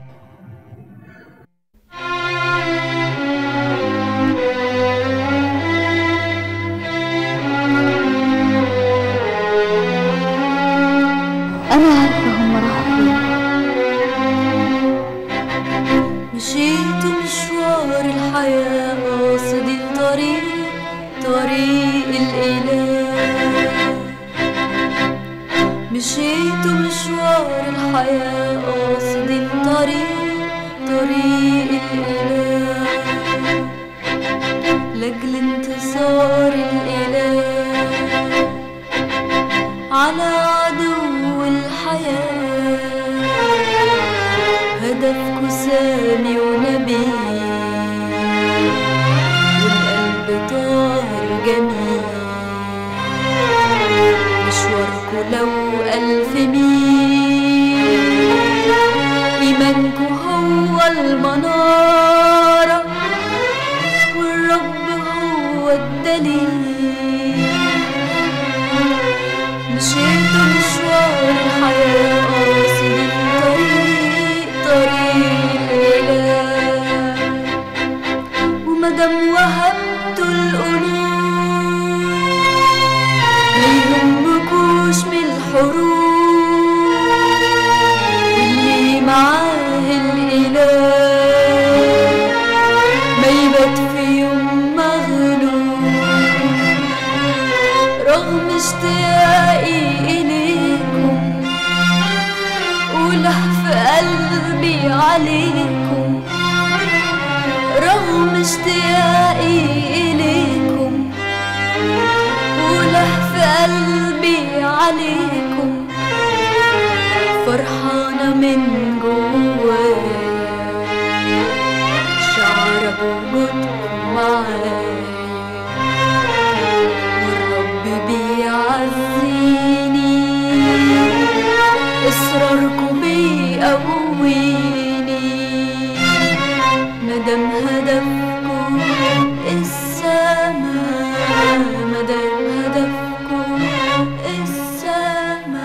أنا عارفة هم راحوا فين مشيت مشوار الحياة قاصد الطريق طريق الإله مشيت مشوار الحياة قاصد الطريق طريق الإله لأجل انتصار مدام وهبت القلوب ما يهمكوش من الحروب واللي معاه الإله ما يبات في يوم مغلوب رغم اشتياقي إليكم ولهف قلبي عليكم رغم اشتياقي إليكم ولهف قلبي عليكم فرحانة من جوايا شعر بوجودكم معايا والرب بيعزيني إصراركم بيقويني مدام هدفكم السما مدام هدفكم السما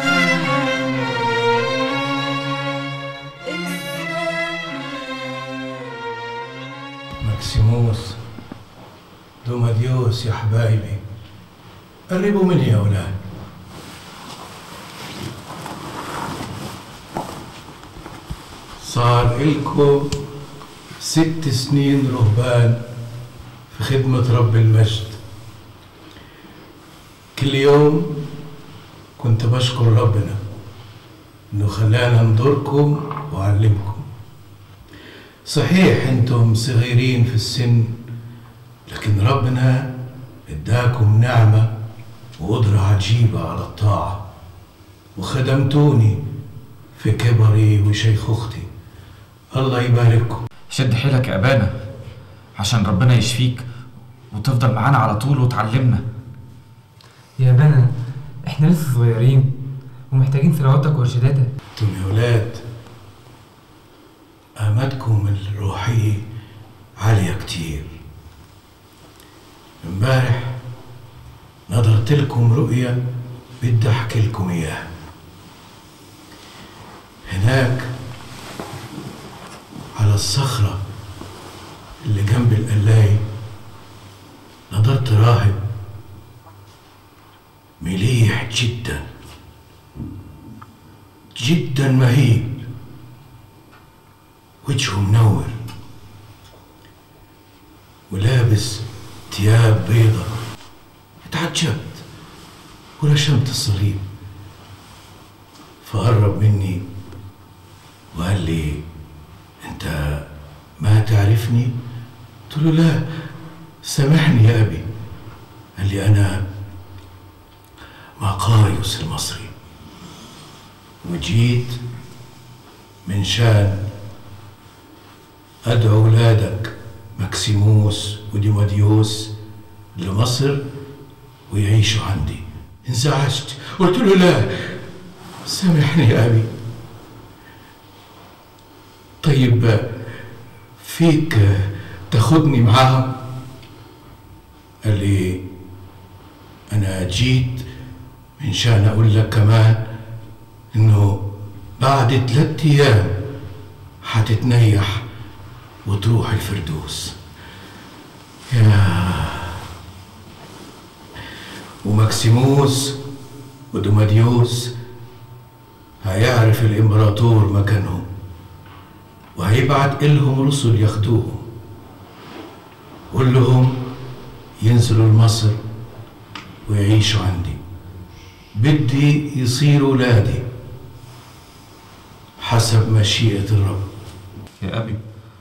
ماكسيموس دوماديوس يا حبايبي قربوا مني يا أولاد صار إلكم ست سنين رهبان في خدمة رب المجد كل يوم كنت بشكر ربنا إنه خلانا نضركم وأعلمكم صحيح انتم صغيرين في السن لكن ربنا اداكم نعمة وقدرة عجيبة على الطاعة وخدمتوني في كبري وشيخوختي الله يبارككم شد حيلك يا ابانا عشان ربنا يشفيك وتفضل معانا على طول وتعلمنا يا بنا احنا لسه صغيرين ومحتاجين صلواتك وارشاداتك انتم يا ولاد قامتكم الروحية عالية كتير امبارح نظرت لكم رؤية بدي احكي لكم اياها هناك على الصخرة اللي جنب القلاية نظرت راهب مليح جدا جدا مهيب وجهه منور ولابس ثياب بيضة اتعجبت ورشمت الصليب فقرب مني وقال لي انت ما تعرفني قلت له لا سامحني يا ابي قال لي انا مقايوس المصري وجيت من شان أدعو أولادك مكسيموس وديماديوس لمصر ويعيشوا عندي انزعجت قلت له لا سامحني يا أبي طيب فيك تاخدني معاهم قال لي أنا جيت من شان أقول لك كمان إنه بعد ثلاثة أيام حتتنيح وتروح الفردوس يا ومكسيموس ودوماديوس هيعرف الإمبراطور مكانهم وهيبعت إلهم رسل ياخدوهم قول لهم ينزلوا لمصر ويعيشوا عندي بدي يصيروا ولادي حسب مشيئة الرب يا أبي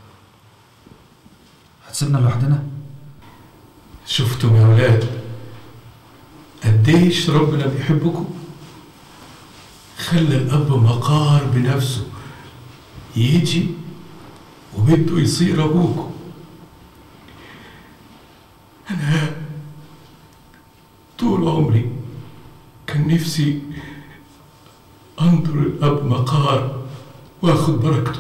هتسيبنا لوحدنا؟ شفتم يا ولاد قديش ربنا بيحبكم خلى الأب مقار بنفسه يجي وبده يصير أبوكم أنا طول عمري كان نفسي أنظر الأب مقار وآخد بركته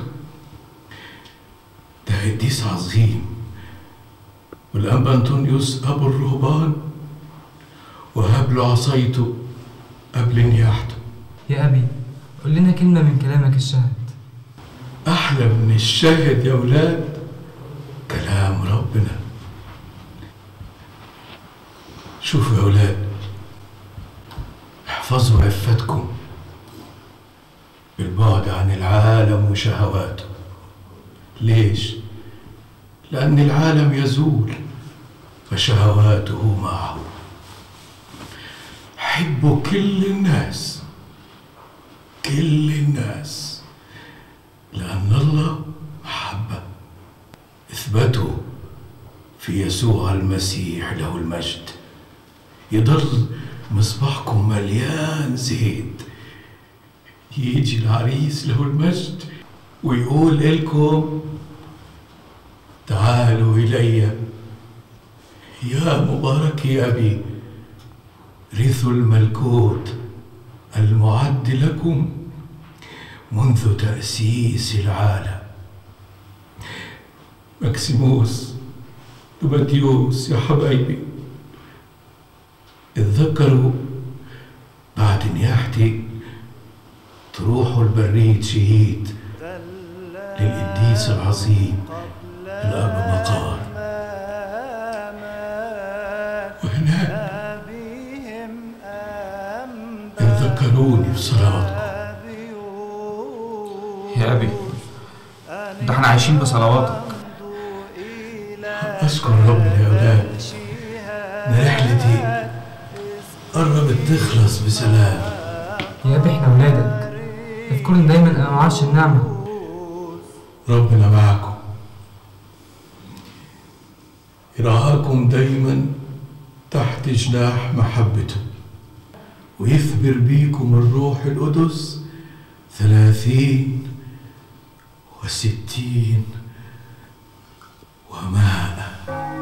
ده قديس عظيم والأنبا أنطونيوس أبو الرهبان وهب له عصايته قبل نياحته يا أبي قول لنا كلمة من كلامك الشهد أحلى من الشاهد يا ولاد كلام ربنا شوفوا يا أولاد احفظوا عفتكم بالبعد عن العالم وشهواته ليش؟ لأن العالم يزول فشهواته معه حبوا كل الناس كل الناس لأن الله محبة اثبتوا في يسوع المسيح له المجد يضل مصباحكم مليان زيت يجي العريس له المجد ويقول لكم تعالوا إلي يا مبارك يا أبي رثوا الملكوت المعد لكم منذ تأسيس العالم مكسيموس دوباتيوس يا حبايبي اتذكروا بعد نياحتي تروحوا البريد شهيد للقديس العظيم الأب مقار وهناك تذكروني بصلاتكم يا أبي ده احنا عايشين بصلواتك أشكر ربنا يا أولاد إن رحلتي قربت تخلص بسلام يا أبي احنا ولادك اذكرني دايما أنا معاش النعمة ربنا معكم يرعاكم دايما تحت جناح محبته ويثمر بيكم الروح القدس ثلاثين وستين وماء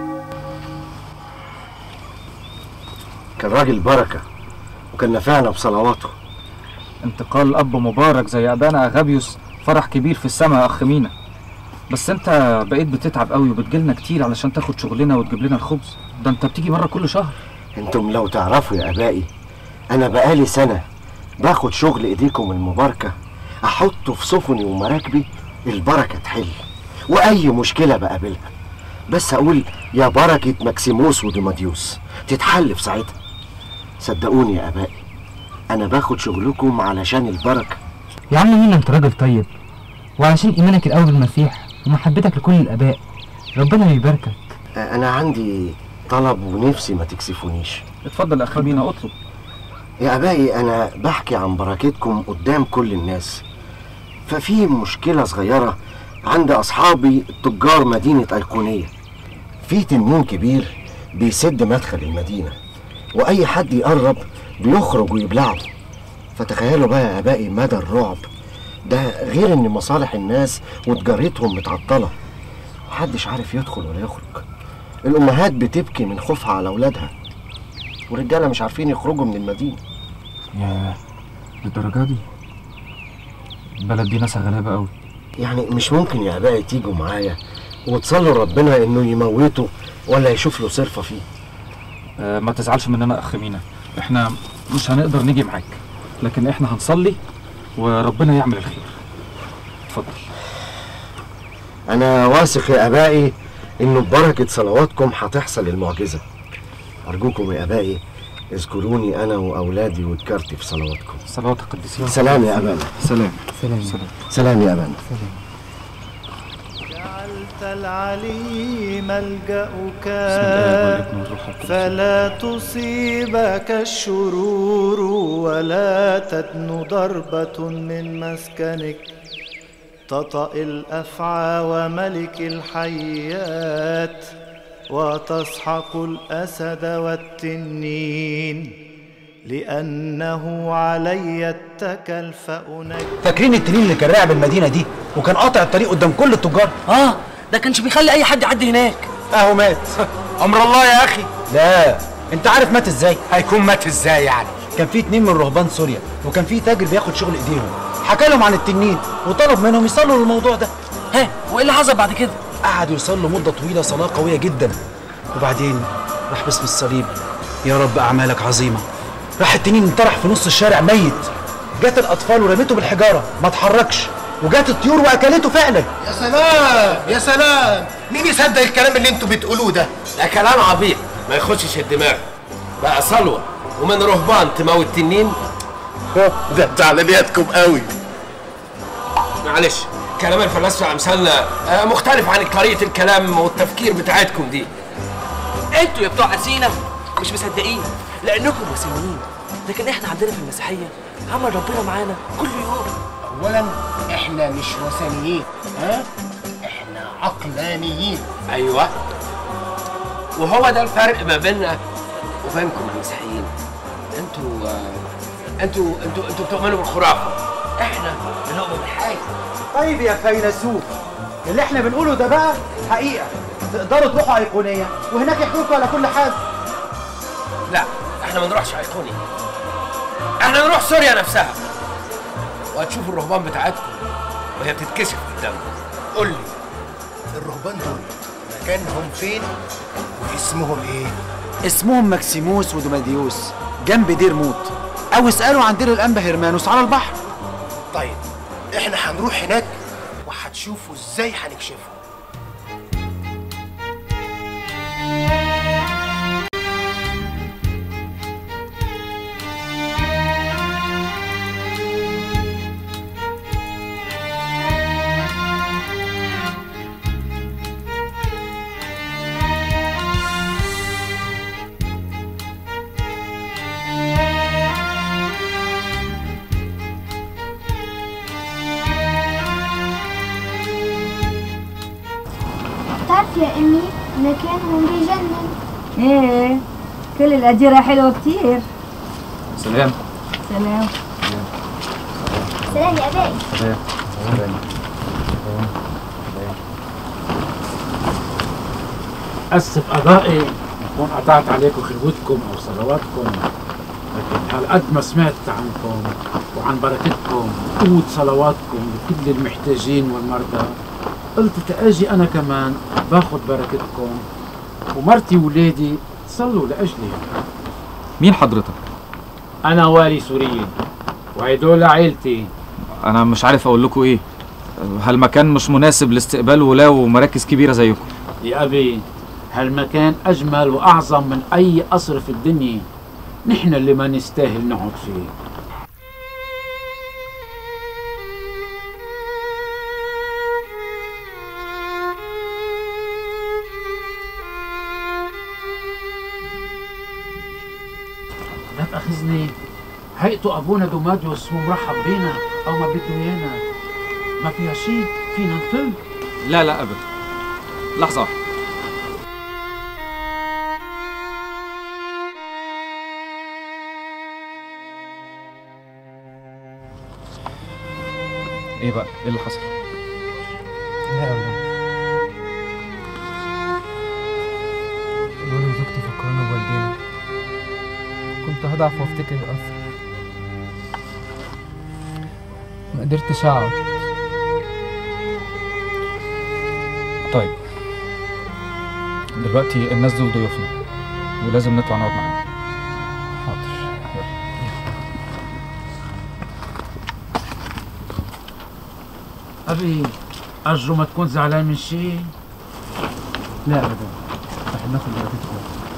كان راجل بركة وكان نفعنا بصلواته انتقال الأب مبارك زي أبانا أغابيوس فرح كبير في السماء يا أخ مينا بس أنت بقيت بتتعب قوي وبتجيلنا كتير علشان تاخد شغلنا وتجيب لنا الخبز ده أنت بتيجي مرة كل شهر انتم لو تعرفوا يا ابائي انا بقالي سنة باخد شغل ايديكم المباركة احطه في سفني ومراكبي البركة تحل واي مشكلة بقابلها بس اقول يا بركة مكسيموس وديماديوس تتحل في ساعتها صدقوني يا ابائي انا باخد شغلكم علشان البركة يا عم مين انت راجل طيب وعشان ايمانك القوي بالمسيح ومحبتك لكل الاباء ربنا يباركك انا عندي طلب ونفسي ما تكسفونيش اتفضل يا اخ مينا اطلب يا ابائي انا بحكي عن بركتكم قدام كل الناس ففي مشكلة صغيرة عند اصحابي تجار مدينة ايقونية في تنين كبير بيسد مدخل المدينة واي حد يقرب بيخرج ويبلعه فتخيلوا بقى يا ابائي مدى الرعب ده غير ان مصالح الناس وتجارتهم متعطلة محدش عارف يدخل ولا يخرج الامهات بتبكي من خوفها على اولادها والرجاله مش عارفين يخرجوا من المدينه يا للدرجة دي البلد دي ناسها غلابة قوي يعني مش ممكن يا ابائي تيجوا معايا وتصلوا ربنا انه يموته ولا يشوف له صرفه فيه آه ما تزعلش مننا يا اخ مينا احنا مش هنقدر نيجي معاك لكن احنا هنصلي وربنا يعمل الخير اتفضل انا واثق يا ابائي انه ببركه صلواتكم هتحصل المعجزه ارجوكم يا ابائي اذكروني انا واولادي وذكرتي في صلواتكم صلوات القديسين سلام يا ابانا سلام سلام سلام سلام يا ابانا جعلت العلي ملجأك والابن والروح القدس. فلا تصيبك الشرور ولا تدن ضربة من مسكنك تطأ الأفعى وملك الحيات وتسحق الأسد والتنين لأنه علي اتكل فأنجي فاكرين التنين اللي كان راعب المدينه دي وكان قاطع الطريق قدام كل التجار اه ده كانش بيخلي اي حد يعدي هناك اهو مات امر الله يا اخي لا انت عارف مات ازاي هيكون مات ازاي يعني كان في اتنين من رهبان سوريا وكان في تاجر بياخد شغل ايديهم حكى لهم عن التنين وطلب منهم يصلوا للموضوع ده ها وايه اللي حصل بعد كده قعدوا يصلوا مده طويله صلاه قويه جدا وبعدين راح باسم الصليب يا رب اعمالك عظيمه راح التنين انطرح في نص الشارع ميت جت الاطفال ورميته بالحجاره ما اتحركش وجت الطيور واكلته فعلا يا سلام يا سلام مين يصدق الكلام اللي انتوا بتقولوه ده ده كلام عبيط ما يخشش الدماغ بقى صلوة ومن رهبان تموت تنين ده انت على نيتكم قوي معلش كلام الفلاسفة أمثالنا آه، مختلف عن طريقة الكلام والتفكير بتاعتكم دي انتوا يا بتوع أثينا مش مصدقين لأنكم وثنيين لكن احنا عندنا في المسيحية عمل ربنا معانا كل يوم اولا احنا مش وثنيين ها احنا عقلانيين أيوة وهو ده الفرق ما بيننا وبينكم المسيحيين انتوا آه، انتوا انتوا انتوا بتؤمنوا بالخرافة احنا بنؤمن بالحقيقة طيب يا فيلسوف اللي احنا بنقوله ده بقى حقيقة تقدروا تروحوا أيقونية وهناك يحكوا لكم على كل حاجة لا احنا ما نروحش ايقوني احنا نروح سوريا نفسها وهتشوفوا الرهبان بتاعتكم وهي بتتكشف قدامكم قول لي الرهبان دول مكانهم فين واسمهم ايه اسمهم ماكسيموس ودوماديوس جنب دير موت أو اسألوا عن دير الأنبا هرمانوس على البحر طيب احنا هنروح هناك وهتشوفوا ازاي هنكشفهم تعرف يا امي مكانهم بيجنن ايه كل الأجيرة حلوة كتير سلام سلام سلام يا ابائي أسف أعضائي أكون قطعت عليكم خلوتكم أو صلواتكم لكن على قد ما سمعت عنكم وعن بركتكم وقوة صلواتكم لكل المحتاجين والمرضى قلت تأجي أنا كمان باخد بركتكم ومرتي وولادي صلوا لأجلي مين حضرتك؟ أنا والي سوريين وهدول عيلتي أنا مش عارف أقول لكم إيه هالمكان مش مناسب لاستقبال ولاة ومراكز كبيرة زيكم يا أبي هالمكان أجمل وأعظم من أي قصر في الدنيا نحن اللي ما نستاهل نقعد فيه لا تأخذني هيئته أبونا دوماديوس ومرحب بينا أو ما بده إيانا ما فيها شيء فينا نفل لا لا أبدا لحظة واحدة ايه بقى؟ ايه اللي حصل؟ لا أبدا الولد وزوجتي فكرونا بوالدينا كنت هضعف وافتكر الأثر ما قدرتش أقعد طيب دلوقتي الناس دول ضيوفنا ولازم نطلع نقعد معاهم حاضر أبي أرجو ما تكون زعلان من شيء لا أبدا رح ناخد بركتكم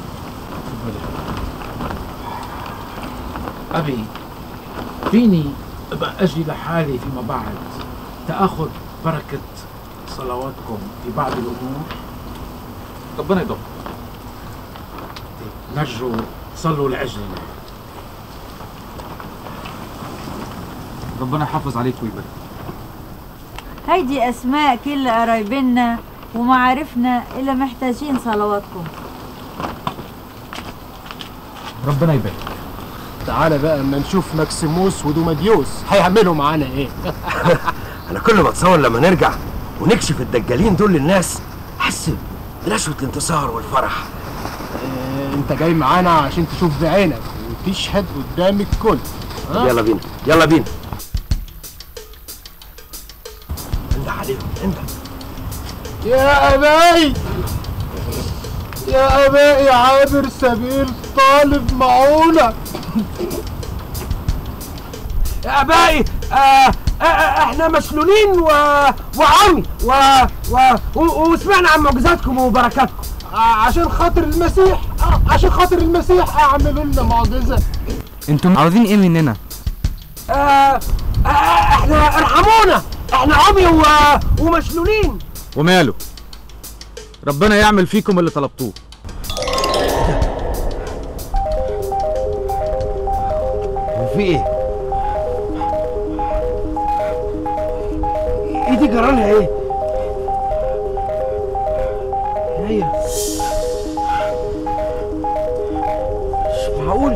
أبي فيني أبقى أجي لحالي فيما بعد تأخذ بركة صلواتكم في بعض الأمور ربنا يدوم نرجو صلوا لأجلنا ربنا يحافظ عليك ويبارك هيدي أسماء كل قرايبنا ومعارفنا اللي محتاجين صلواتكم ربنا يبارك تعالى بقى اما نشوف ماكسيموس ودوماديوس هيعملوا معانا ايه انا كل ما اتصور لما نرجع ونكشف الدجالين دول للناس احس بنشوة الانتصار والفرح آه، انت جاي معانا عشان تشوف بعينك وتشهد قدام الكل طب يلا بينا يلا بينا انده عليهم انده يا ابائي يا ابائي عابر سبيل طالب معونة يا ابائي آه آه آه، احنا مسلولين و... وعمي و... و... و... وسمعنا عن معجزاتكم وبركاتكم آه، عشان خاطر المسيح آه، عشان خاطر المسيح اعملوا لنا معجزه انتم عاوزين ايه مننا آه آه احنا ارحمونا احنا عمي و... ومشلولين وماله ربنا يعمل فيكم اللي طلبتوه في ايه؟ ايدي جرالها ايه؟ هي مش معقول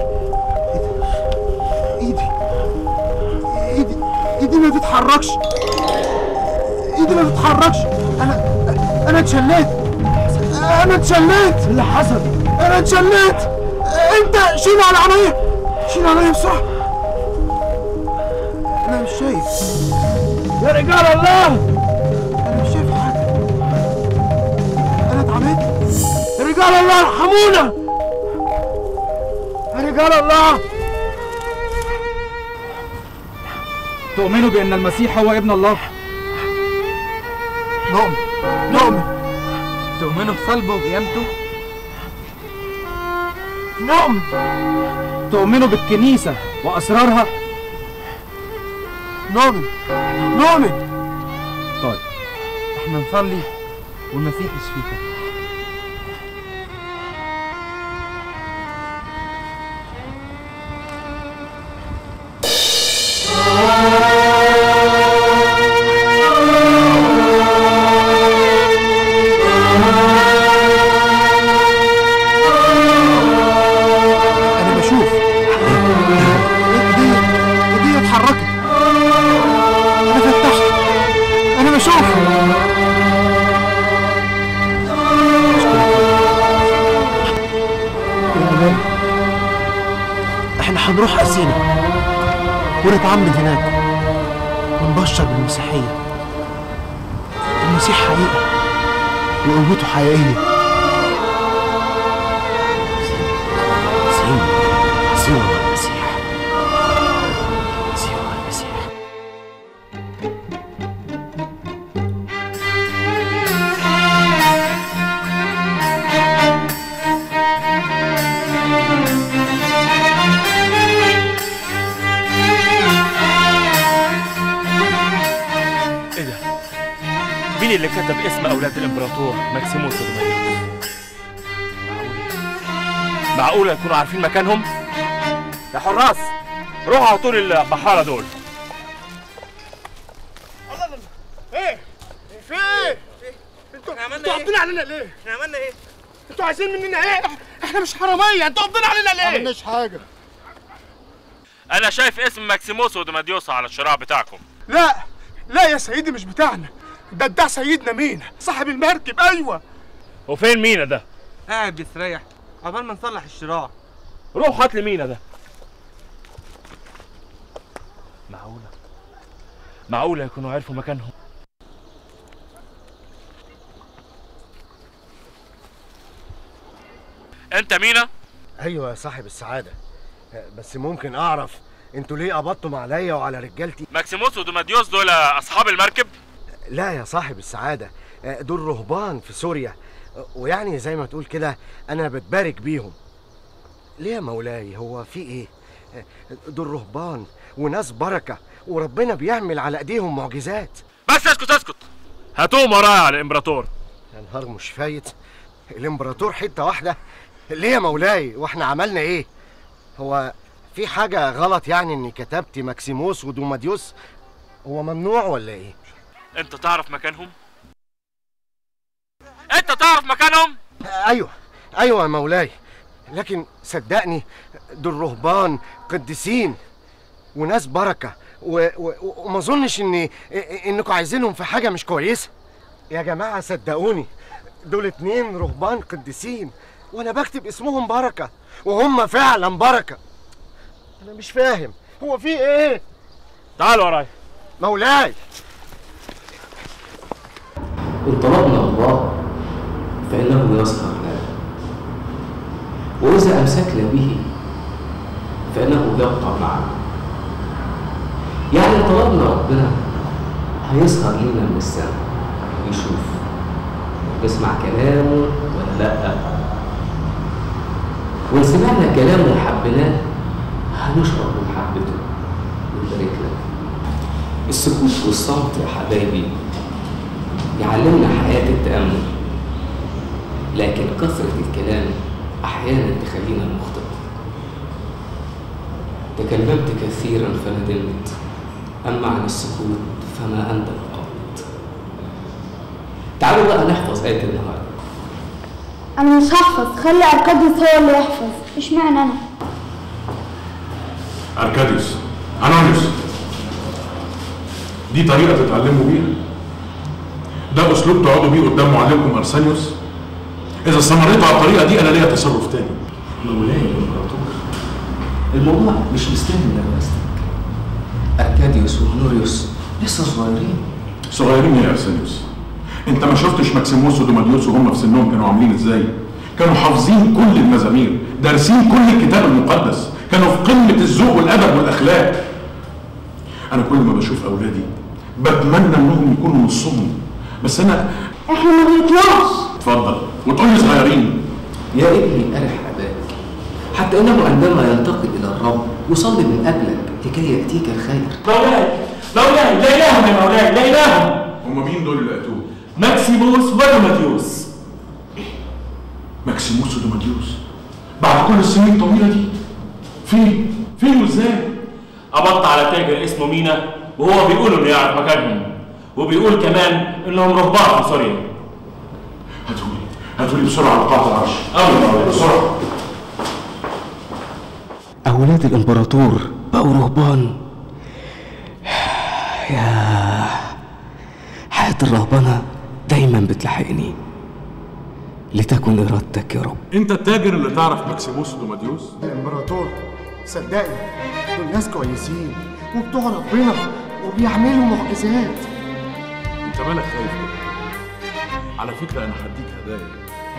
ايدي ايدي ايدي ما تتحركش ايدي ما تتحركش انا انا اتشليت انا اتشليت اللي حصل انا اتشليت انت شيل على عينيا شيل عليا بسرعه انا مش شايف يا رجال الله انا مش شايف حاجه انا اتعميت يا رجال الله ارحمونا يا رجال الله تؤمنوا بأن المسيح هو ابن الله نؤمن نؤمن تؤمنوا بصلبه وقيامته نؤمن تؤمنوا بالكنيسة وأسرارها نؤمن نؤمن طيب احنا نصلي والمسيح يشفيكم انا بشوف ايدي ايدي اتحركت انا فتحت انا بشوف يا مولاي، احنا هنروح اسينا ونتعمد هناك ونبشر بالمسيحيه المسيح حقيقه وقوته حقيقيه سيما سيما المسيح سيما المسيح ايه ده؟ مين اللي كتب اسم اولاد الامبراطور ماكسيموس ودوماديوس؟ معقول معقول يكونوا عارفين مكانهم؟ يا حراس روحوا هاتوا لي البحاره دول ايه في ايه انتوا انتوا قابضين علينا ليه احنا عملنا ايه انتوا عايزين مننا ايه احنا مش حراميه انتوا قابضين علينا ليه ما عملناش حاجه انا شايف اسم ماكسيموس ودوماديوس على الشراع بتاعكم لا لا يا سيدي مش بتاعنا ده بتاع سيدنا مينا صاحب المركب ايوه وفين مينا ده؟ قاعد بيستريح عقبال ما نصلح الشراع روح هات لي مينا ده معقولة معقولة يكونوا عرفوا مكانهم انت مينا؟ ايوه يا صاحب السعاده بس ممكن اعرف انتوا ليه قبضتم عليا وعلى رجالتي ماكسيموس ودوماديوس دول اصحاب المركب؟ لا يا صاحب السعاده دول رهبان في سوريا ويعني زي ما تقول كده انا بتبارك بيهم ليه يا مولاي هو في ايه دول رهبان وناس بركه وربنا بيعمل على ايديهم معجزات بس اسكت اسكت هاتوهم ورايا على الامبراطور يا نهار مش فايت الامبراطور حته واحده ليه يا مولاي واحنا عملنا ايه هو في حاجه غلط يعني اني كتبت ماكسيموس ودوماديوس هو ممنوع ولا ايه انت تعرف مكانهم؟ انت تعرف مكانهم؟ ايوه ايوه يا مولاي لكن صدقني دول رهبان قديسين وناس بركه و- و- وما اظنش ان انكم عايزينهم في حاجه مش كويسه يا جماعه صدقوني دول اتنين رهبان قديسين وانا بكتب اسمهم بركه وهم فعلا بركه انا مش فاهم هو في ايه تعال ورايا مولاي إن طلبنا الله فإنه يسهر لنا وإذا أمسكنا به فإنه يبقى معنا يعني إن طلبنا ربنا هيسهر لنا من السماء يشوف نسمع كلامه ولا لا وإن سمعنا كلامه وحبيناه هنشعر بمحبته ونبارك لك السكوت والصمت يا حبايبي يعلمنا حياة التأمل لكن كثرة الكلام أحيانا تخلينا نخطئ تكلمت كثيرا فندمت أما عن السكوت فما أنت بقولت تعالوا بقى نحفظ آية النهاردة انا مش هحفظ خلي اركاديوس هو اللي يحفظ اشمعنى انا أركاديوس أنونيوس دي طريقة تتعلموا بيها ده أسلوب تقعدوا بيه قدام معلمكم أرسانيوس إذا استمريتوا على الطريقة دي أنا ليا تصرف تاني مولاي الإمبراطور الموضوع مش مستاهل نرفزتك أركاديوس وهنوريوس لسه صغيرين صغيرين يا أرسانيوس أنت ما شفتش ماكسيموس ودوماديوس وهم في سنهم كانوا عاملين إزاي كانوا حافظين كل المزامير دارسين كل الكتاب المقدس كانوا في قمة الذوق والأدب والأخلاق أنا كل ما بشوف أولادي بتمنى إنهم يكونوا نصهم بس أنا احنا ما بنطلعش اتفضل وتقول لي صغيرين يا ابني أرح أباك حتى إنه عندما ينتقل إلى الرب يصلي من أجلك لكي يأتيك الخير مولاي مولاي لا إلههم يا مولاي لا إلههم هم مين دول اللي قتلوه؟ ماكسيموس ودوماتيوس ماكسيموس ودوماديوس بعد كل السنين الطويلة دي فين؟ فين وازاي؟ قبضت على تاجر اسمه مينا وهو بيقول انه يعرف مكانهم وبيقول كمان انهم رهبان في سوريا هاتولي هاتولي بسرعة على قاعة العرش أمر بسرعة أولاد الإمبراطور بقوا رهبان يا حياة الرهبنة دايما بتلحقني لتكن إرادتك يا رب أنت التاجر اللي تعرف ماكسيموس ودوماديوس؟ الامبراطور صدقني دول ناس كويسين وبتوع ربنا وبيعملوا معجزات أنت مالك خايف كده؟ على فكرة أنا هديك هدايا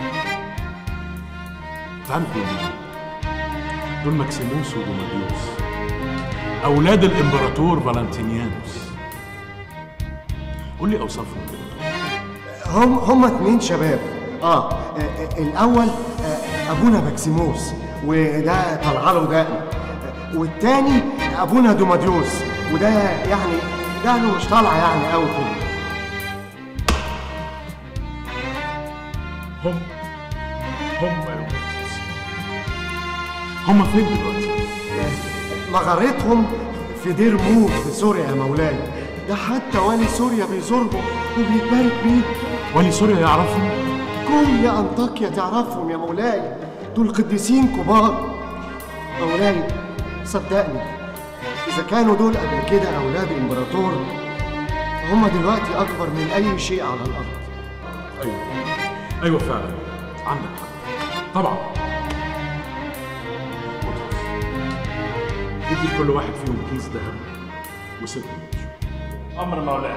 تعرف دول مين؟ دول ماكسيموس ودوماديوس أولاد الإمبراطور فالنتينيانوس قول لي أوصافهم كده هم هم اتنين شباب اه, آه، آه، الاول آه، ابونا ماكسيموس وده طلع له دقن آه، والتاني ابونا دوماديوس وده يعني دقنه مش طالعه يعني قوي كده هم هم يا ولاد هم فين دلوقتي؟ مغارتهم في دير مور في سوريا يا مولاي ده حتى والي سوريا بيزورهم وبيتبارك بيه والي سوريا يعرفهم؟ كل أنطاكيا تعرفهم يا مولاي دول قديسين كبار مولاي صدقني إذا كانوا دول قبل كده أولاد إمبراطور هم دلوقتي أكبر من أي شيء على الأرض أيوه أيوه فعلا عندك حق طبعا ادي كل واحد فيهم كيس ذهب وست امر مولاي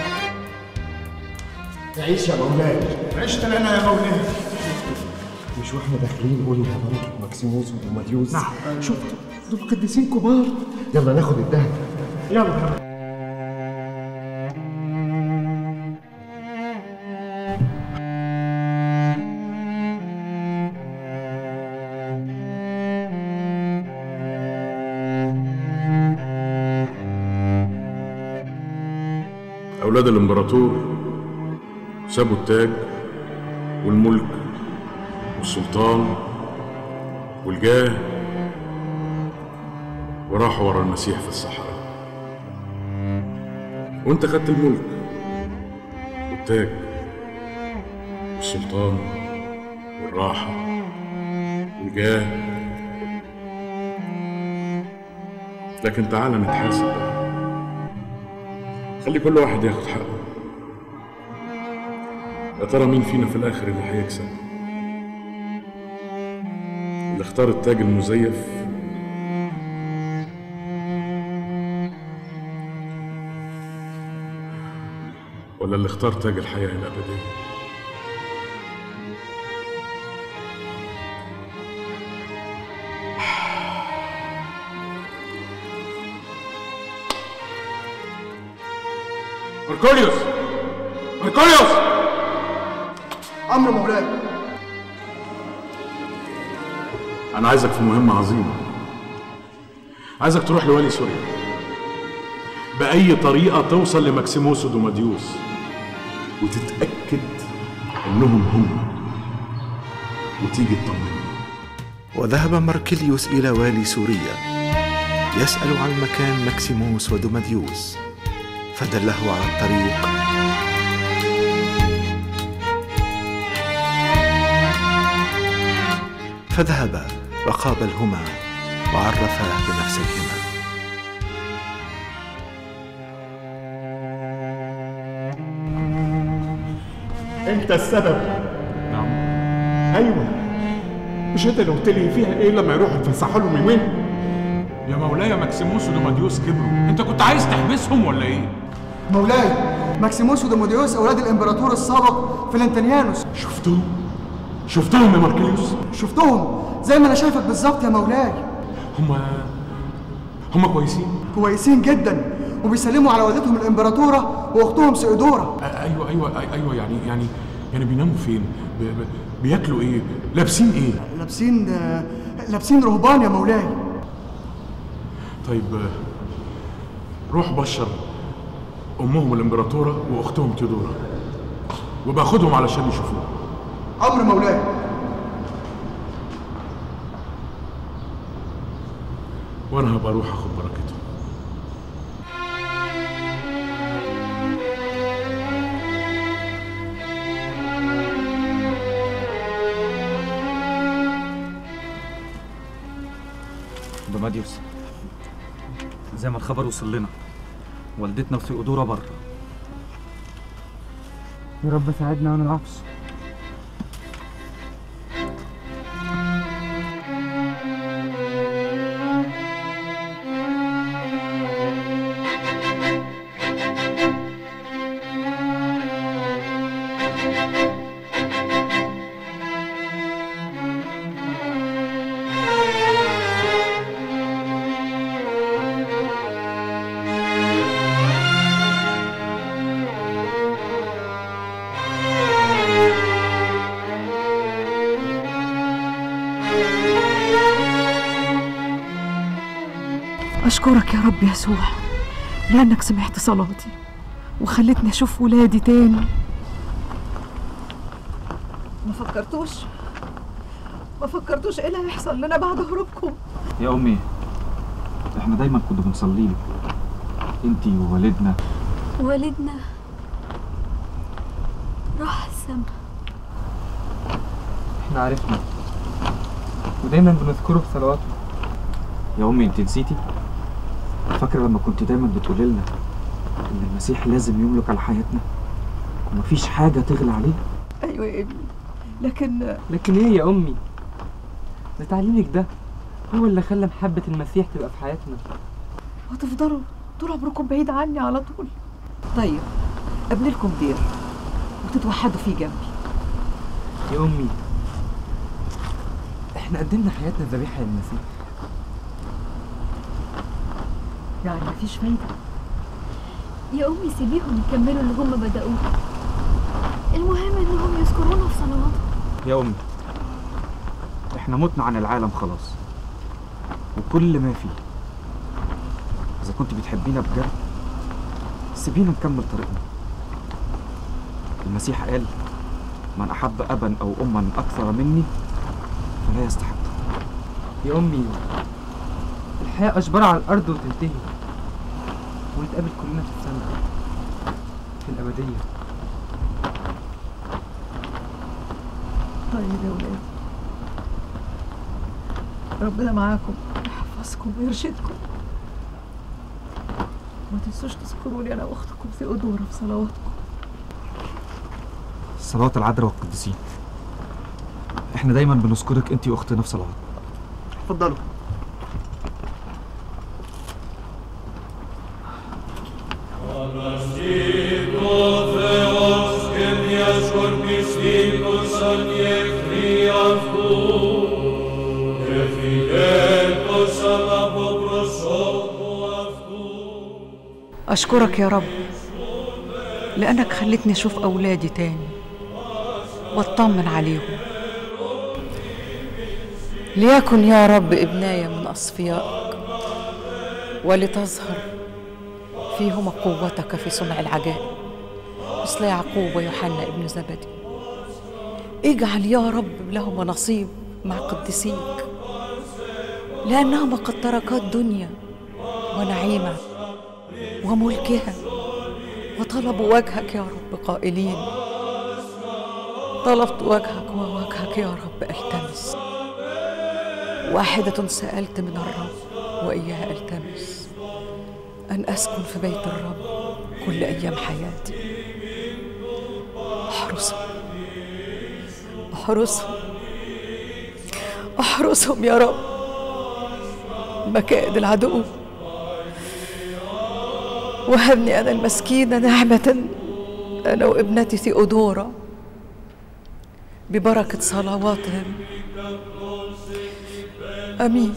تعيش يا مولاي عشت لنا يا مولاي مش واحنا داخلين قلنا بركة ماكسيموس ودوماديوس نعم شفت دول قديسين كبار يلا ناخد الذهب يلا أولاد الإمبراطور سابوا التاج والملك والسلطان والجاه وراحوا ورا المسيح في الصحراء وانت خدت الملك والتاج والسلطان والراحة والجاه لكن تعالى نتحاسب بقى خلي كل واحد ياخد حقه يا ترى مين فينا في الاخر اللي هيكسب اللي اختار التاج المزيف ولا اللي اختار تاج الحياة الأبدية مركوليوس مركوليوس أمر مولاي انا عايزك في مهمه عظيمه عايزك تروح لوالي سوريا باي طريقه توصل لماكسيموس ودوماديوس وتتاكد انهم هم وتيجي تطمني وذهب ماركليوس إلى والي سوريا يسأل عن مكان ماكسيموس ودوماديوس فدله على الطريق فذهبا وقابلهما وعرفاه بنفسيهما انت السبب نعم ايوه مش انت اللي قلت لي فيها ايه لما يروحوا يتفسحوا لهم يومين يا مولاي ماكسيموس ودوماديوس كبروا انت كنت عايز تحبسهم ولا ايه مولاي ماكسيموس وديموديوس اولاد الامبراطور السابق فلنتينيانوس شفتهم شفتهم يا ماركليوس شفتهم زي ما انا شايفك بالظبط يا مولاي هم هم كويسين كويسين جدا وبيسلموا على والدتهم الامبراطوره واختهم سيودورا ايوه ايوه ايوه يعني يعني يعني بيناموا فين ب... ب... بياكلوا ايه لابسين ايه لابسين لابسين رهبان يا مولاي طيب روح بشر امهم الامبراطوره واختهم تيودورا وباخدهم علشان يشوفوه امر مولاي وانا هبقى اروح اخد بركتهم دوماديوس زي ما الخبر وصل لنا والدتنا وثيودورا بره يا رب ساعدنا ما نضعفش أشكرك يا رب يسوع لأنك سمعت صلاتي وخلتني أشوف ولادي تاني ما فكرتوش ما فكرتوش إيه اللي هيحصل لنا بعد هروبكم يا امي احنا دايما كنا بنصلي لك انتي ووالدنا والدنا راح السما احنا عرفنا ودايما بنذكره في صلواته يا امي انت نسيتي فاكره لما كنت دايما بتقولي لنا ان المسيح لازم يملك على حياتنا ومفيش حاجه تغلى عليه أيوة يا ابني لكن لكن ايه يا امي ده تعليمك ده هو اللي خلى محبة المسيح تبقى في حياتنا هتفضلوا طول عمركم بعيد عني على طول طيب ابني لكم دير وتتوحدوا فيه جنبي يا امي احنا قدمنا حياتنا ذبيحة للمسيح يعني مفيش فايدة يا أمي سيبيهم يكملوا اللي هم بدأوه المهم إنهم يذكرونا في صلواتهم يا امي احنا متنا عن العالم خلاص وكل ما فيه اذا كنت بتحبينا بجد سيبينا نكمل طريقنا المسيح قال من احب ابا او اما اكثر مني فلا يستحق يا امي الحياة اشبار على الارض وتنتهي ونتقابل كلنا في السماء في الابدية طيب يا ولاد ربنا معاكم يحفظكم ويرشدكم ما تنسوش تذكروني انا واختكم في قدورة في صلواتكم صلاة العذراء والقديسين احنا دايما بنذكرك انت واختنا في صلوات اتفضلوا أشكرك يا رب لأنك خلتني أشوف أولادي تاني واطمن عليهم ليكن يا رب ابناي من أصفيائك ولتظهر فيهما قوتك في صنع العجائب مثل يعقوب ويوحنا ابن زبدي اجعل يا رب لهما نصيب مع قديسيك لأنهما قد تركا الدنيا ونعيمها وملكها وطلبوا وجهك يا رب قائلين طلبت وجهك ووجهك يا رب التمس واحدة سألت من الرب وإياها التمس أن أسكن في بيت الرب كل أيام حياتي احرسهم احرسهم احرسهم يا رب مكائد العدو وهبني أنا المسكينة نعمة أنا وابنتي ثيودورا ببركة صلواتهم آمين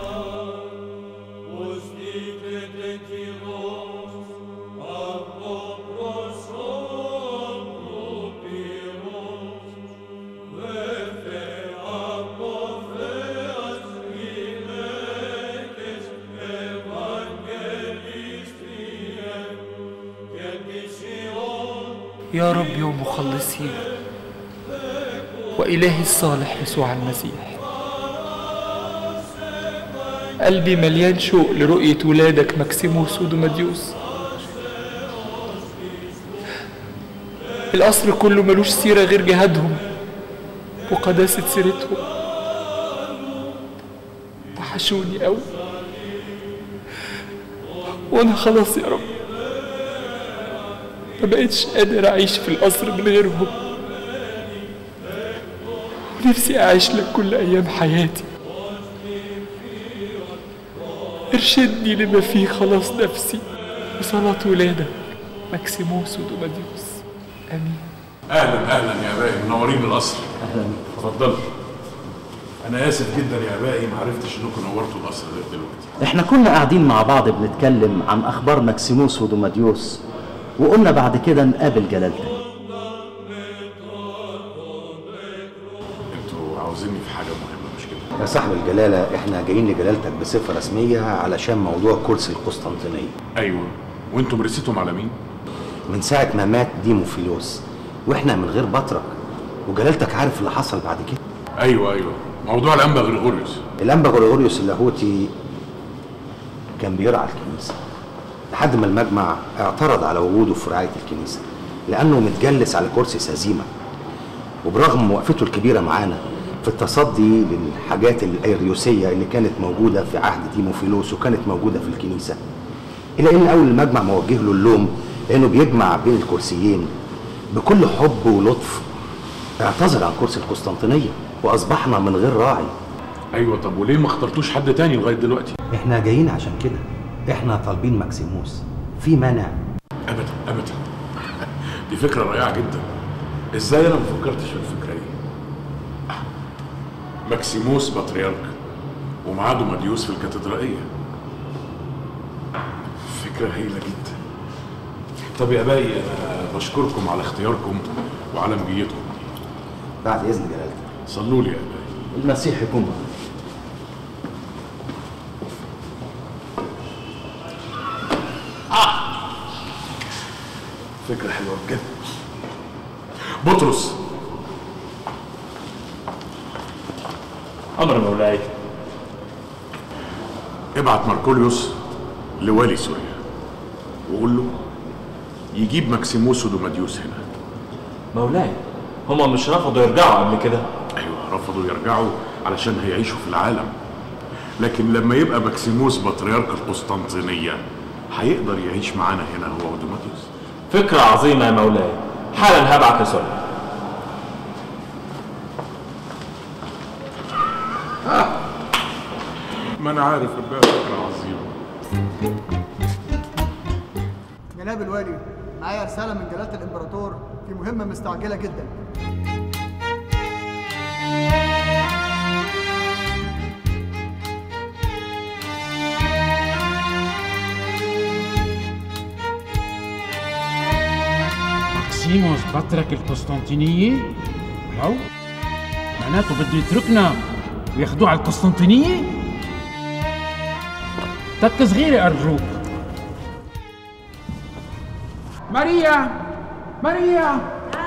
يا رب يا مخلصي وإلهي الصالح يسوع المسيح قلبي مليان شوق لرؤية ولادك مكسيموس ودوماديوس القصر كله ملوش سيرة غير جهادهم وقداسة سيرتهم وحشوني أوي وأنا خلاص يا رب ما بقتش قادر أعيش في القصر من غيرهم ونفسي أعيش لك كل أيام حياتي ارشدني لما فيه خلاص نفسي بصلاة ولادك مكسيموس ودوماديوس آمين اهلا اهلا يا ابائي منورين القصر اهلا اتفضلوا انا اسف جدا يا ابائي ما عرفتش انكم نورتوا القصر غير دلوقتي احنا كنا قاعدين مع بعض بنتكلم عن اخبار مكسيموس ودوماديوس وقلنا بعد كده نقابل جلالتك انتوا عاوزيني في حاجه مهمه مش كده يا صاحب الجلالة احنا جايين لجلالتك بصفة رسمية علشان موضوع كرسي القسطنطينية ايوه وانتم رسيتم على مين من ساعة ما مات ديموفيلوس واحنا من غير بطرك وجلالتك عارف اللي حصل بعد كده ايوه ايوه موضوع الانبا غريغوريوس الانبا غريغوريوس اللاهوتي كان بيرعى الكنيسة لحد ما المجمع اعترض على وجوده في رعاية الكنيسة لأنه متجلس على كرسي سزيمة وبرغم وقفته الكبيرة معانا في التصدي للحاجات الأيريوسية اللي كانت موجودة في عهد تيموفيلوس وكانت موجودة في الكنيسة إلا إن أول المجمع موجه له اللوم لأنه بيجمع بين الكرسيين بكل حب ولطف اعتذر عن كرسي القسطنطينية وأصبحنا من غير راعي ايوه طب وليه ما اخترتوش حد تاني لغايه دلوقتي احنا جايين عشان كده احنا طالبين ماكسيموس في مانع ابدا ابدا دي فكره رائعه جدا ازاي انا ما فكرتش في الفكره دي ماكسيموس بطريرك ومعاه دوماديوس في الكاتدرائيه فكره هايله جدا طب يا باقي انا بشكركم على اختياركم وعلى مجيتكم بعد إذن جلالتك صلوا لي يا باقي المسيح يكون معك فكره حلوه بجد بطرس امر مولاي ابعت ماركوليوس لوالي سوريا وقول له يجيب ماكسيموس ودوماديوس هنا مولاي هما مش رفضوا يرجعوا قبل كده ايوه رفضوا يرجعوا علشان هيعيشوا في العالم لكن لما يبقى ماكسيموس بطريرك القسطنطينيه هيقدر يعيش معانا هنا هو ودوماديوس فكرة عظيمة يا مولاي حالا هبعت لسوريا ما انا عارف انها فكره عظيمه جناب الوالي معايا رسالة من جلالة الإمبراطور في مهمة مستعجلة جدا ماكسيموس بطرك القسطنطينية؟ هو معناته بده يتركنا وياخدوه على القسطنطينية تك صغيرة أرجوك ماريا ماريا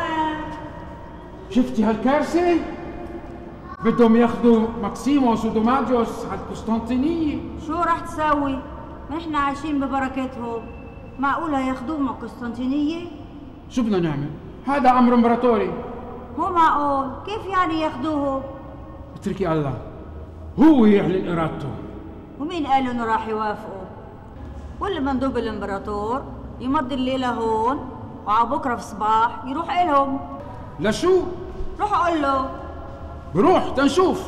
شفتي هالكارثة؟ بدهم ياخدوا ماكسيموس ودوماديوس على القسطنطينية شو راح تسوي؟ نحن عايشين ببركتهم معقولة ياخدوهم على قسطنطينية؟ شو بدنا نعمل؟ هذا أمر إمبراطوري مو معقول كيف يعني ياخدوهم؟ اتركي الله هو يعلن إرادته ومين قال انه راح يوافقوا؟ كل مندوب الامبراطور يمضي الليلة هون وعلى بكرة في الصباح يروح إلهم لشو؟ روح قول له بروح تنشوف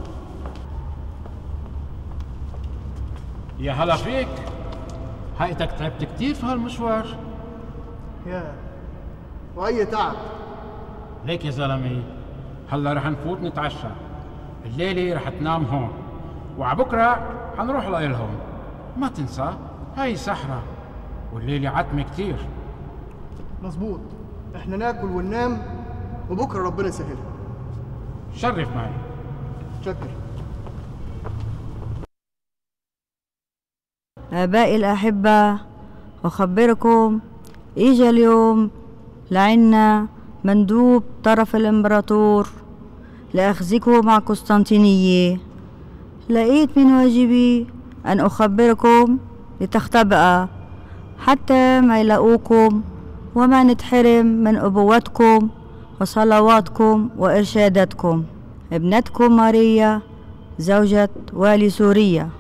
يا هلا فيك هيئتك تعبت كتير في هالمشوار يا وأي تعب ليك يا زلمة هلا رح نفوت نتعشى الليلة رح تنام هون وعبكرة حنروح لإلهم ما تنسى هاي سحرة والليلة عتمة كتير مظبوط احنا ناكل وننام وبكره ربنا يسهلها شرف معي شكر آبائي الأحبة أخبركم إجا اليوم لعنا مندوب طرف الإمبراطور لأخذكم مع قسطنطينية لقيت من واجبي أن أخبركم لتختبئ حتى ما يلاقوكم وما نتحرم من أبوتكم وصلواتكم وإرشاداتكم ابنتكم ماريا زوجة والي سوريا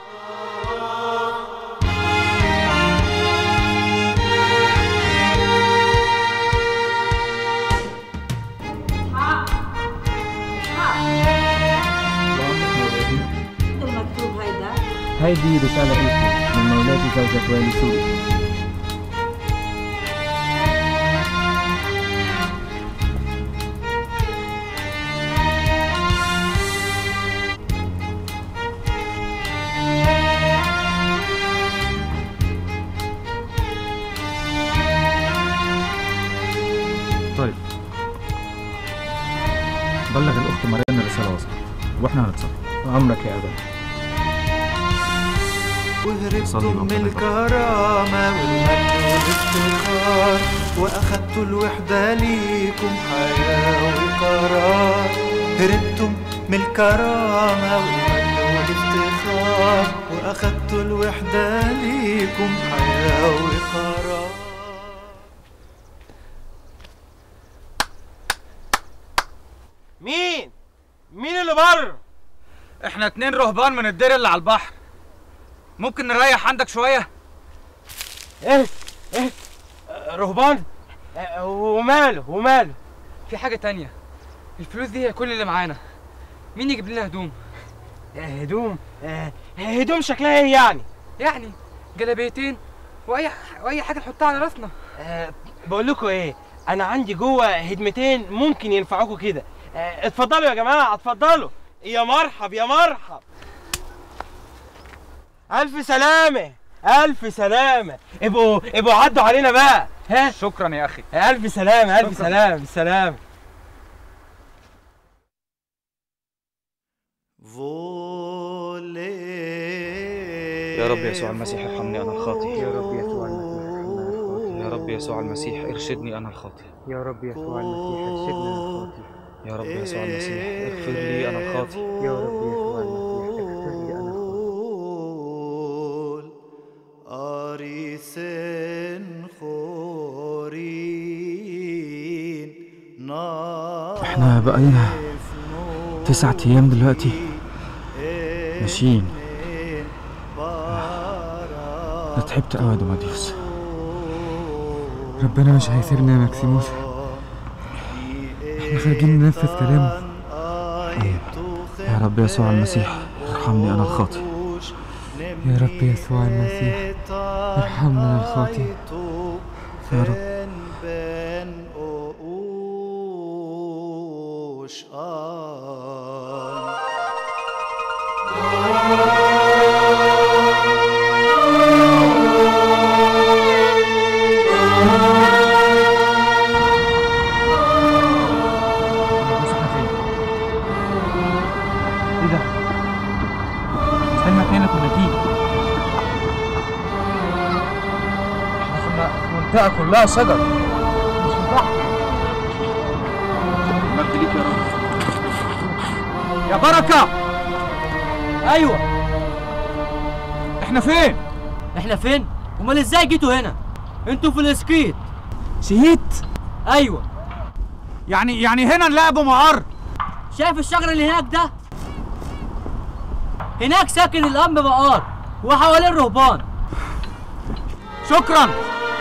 المكتوب هيدا هيدي رسالة إلكم من مولاتي زوجة والي سوري طيب بلغ الأخت مريم الرسالة وصلت وإحنا هنتصل أمرك يا أبا صلي وهربتم من الكرامة والمجد والافتخار وأخدتوا الوحدة ليكم حياة وقرار هربتم من الكرامة والمجد والافتخار وأخدتوا الوحدة ليكم حياة وقرار مين؟ مين اللي بره؟ احنا اتنين رهبان من الدير اللي على البحر ممكن نريح عندك شوية؟ ايه ايه آه، رهبان آه، وماله وماله في حاجة تانية الفلوس دي هي كل اللي معانا مين يجيب لنا هدوم؟ هدوم آه، هدوم شكلها ايه يعني؟ يعني جلابيتين واي واي حاجة نحطها على راسنا آه، بقول لكم ايه انا عندي جوه هدمتين ممكن ينفعوكوا كده آه، اتفضلوا يا جماعه اتفضلوا يا مرحب يا مرحب الف سلامه الف سلامه ابقوا ابقوا عدوا علينا بقى ها شكرا يا اخي الف سلامه الف شكراً. سلامه بالسلامه يا رب يسوع المسيح ارحمني انا الخاطئ يا رب يسوع المسيح يا رب يسوع المسيح ارشدني انا الخاطئ يا رب يسوع المسيح ارشدنا الخاطئ يا رب يسوع المسيح اغفر لي انا الخاطئ يا رب يسوع المسيح اغفر لي أنا أريسن خورين احنا بقينا تسعة أيام دلوقتي ماشيين أنا تعبت أوي يا دوماديوس ربنا مش هيسيبنا يا ماكسيموس احنا خارجين ننفذ كلامه يا رب يسوع المسيح ارحمني أنا الخاطئ يا رب يسوع المسيح ارحمنا أنا الخاطئ يا رب بن أوش آن ايه ده؟ استنى مكانك وما تيجي احنا في منطقة كلها شجر مش بحر مجد ليك يا رب يا بركة ايوه احنا فين؟ احنا فين امال ازاي جيتوا هنا انتوا في الاسكيت شهيت ايوه يعني يعني هنا نلاقي ابو معر شايف الشجر اللي هناك ده هناك ساكن الاب بقار وحواليه الرهبان شكرا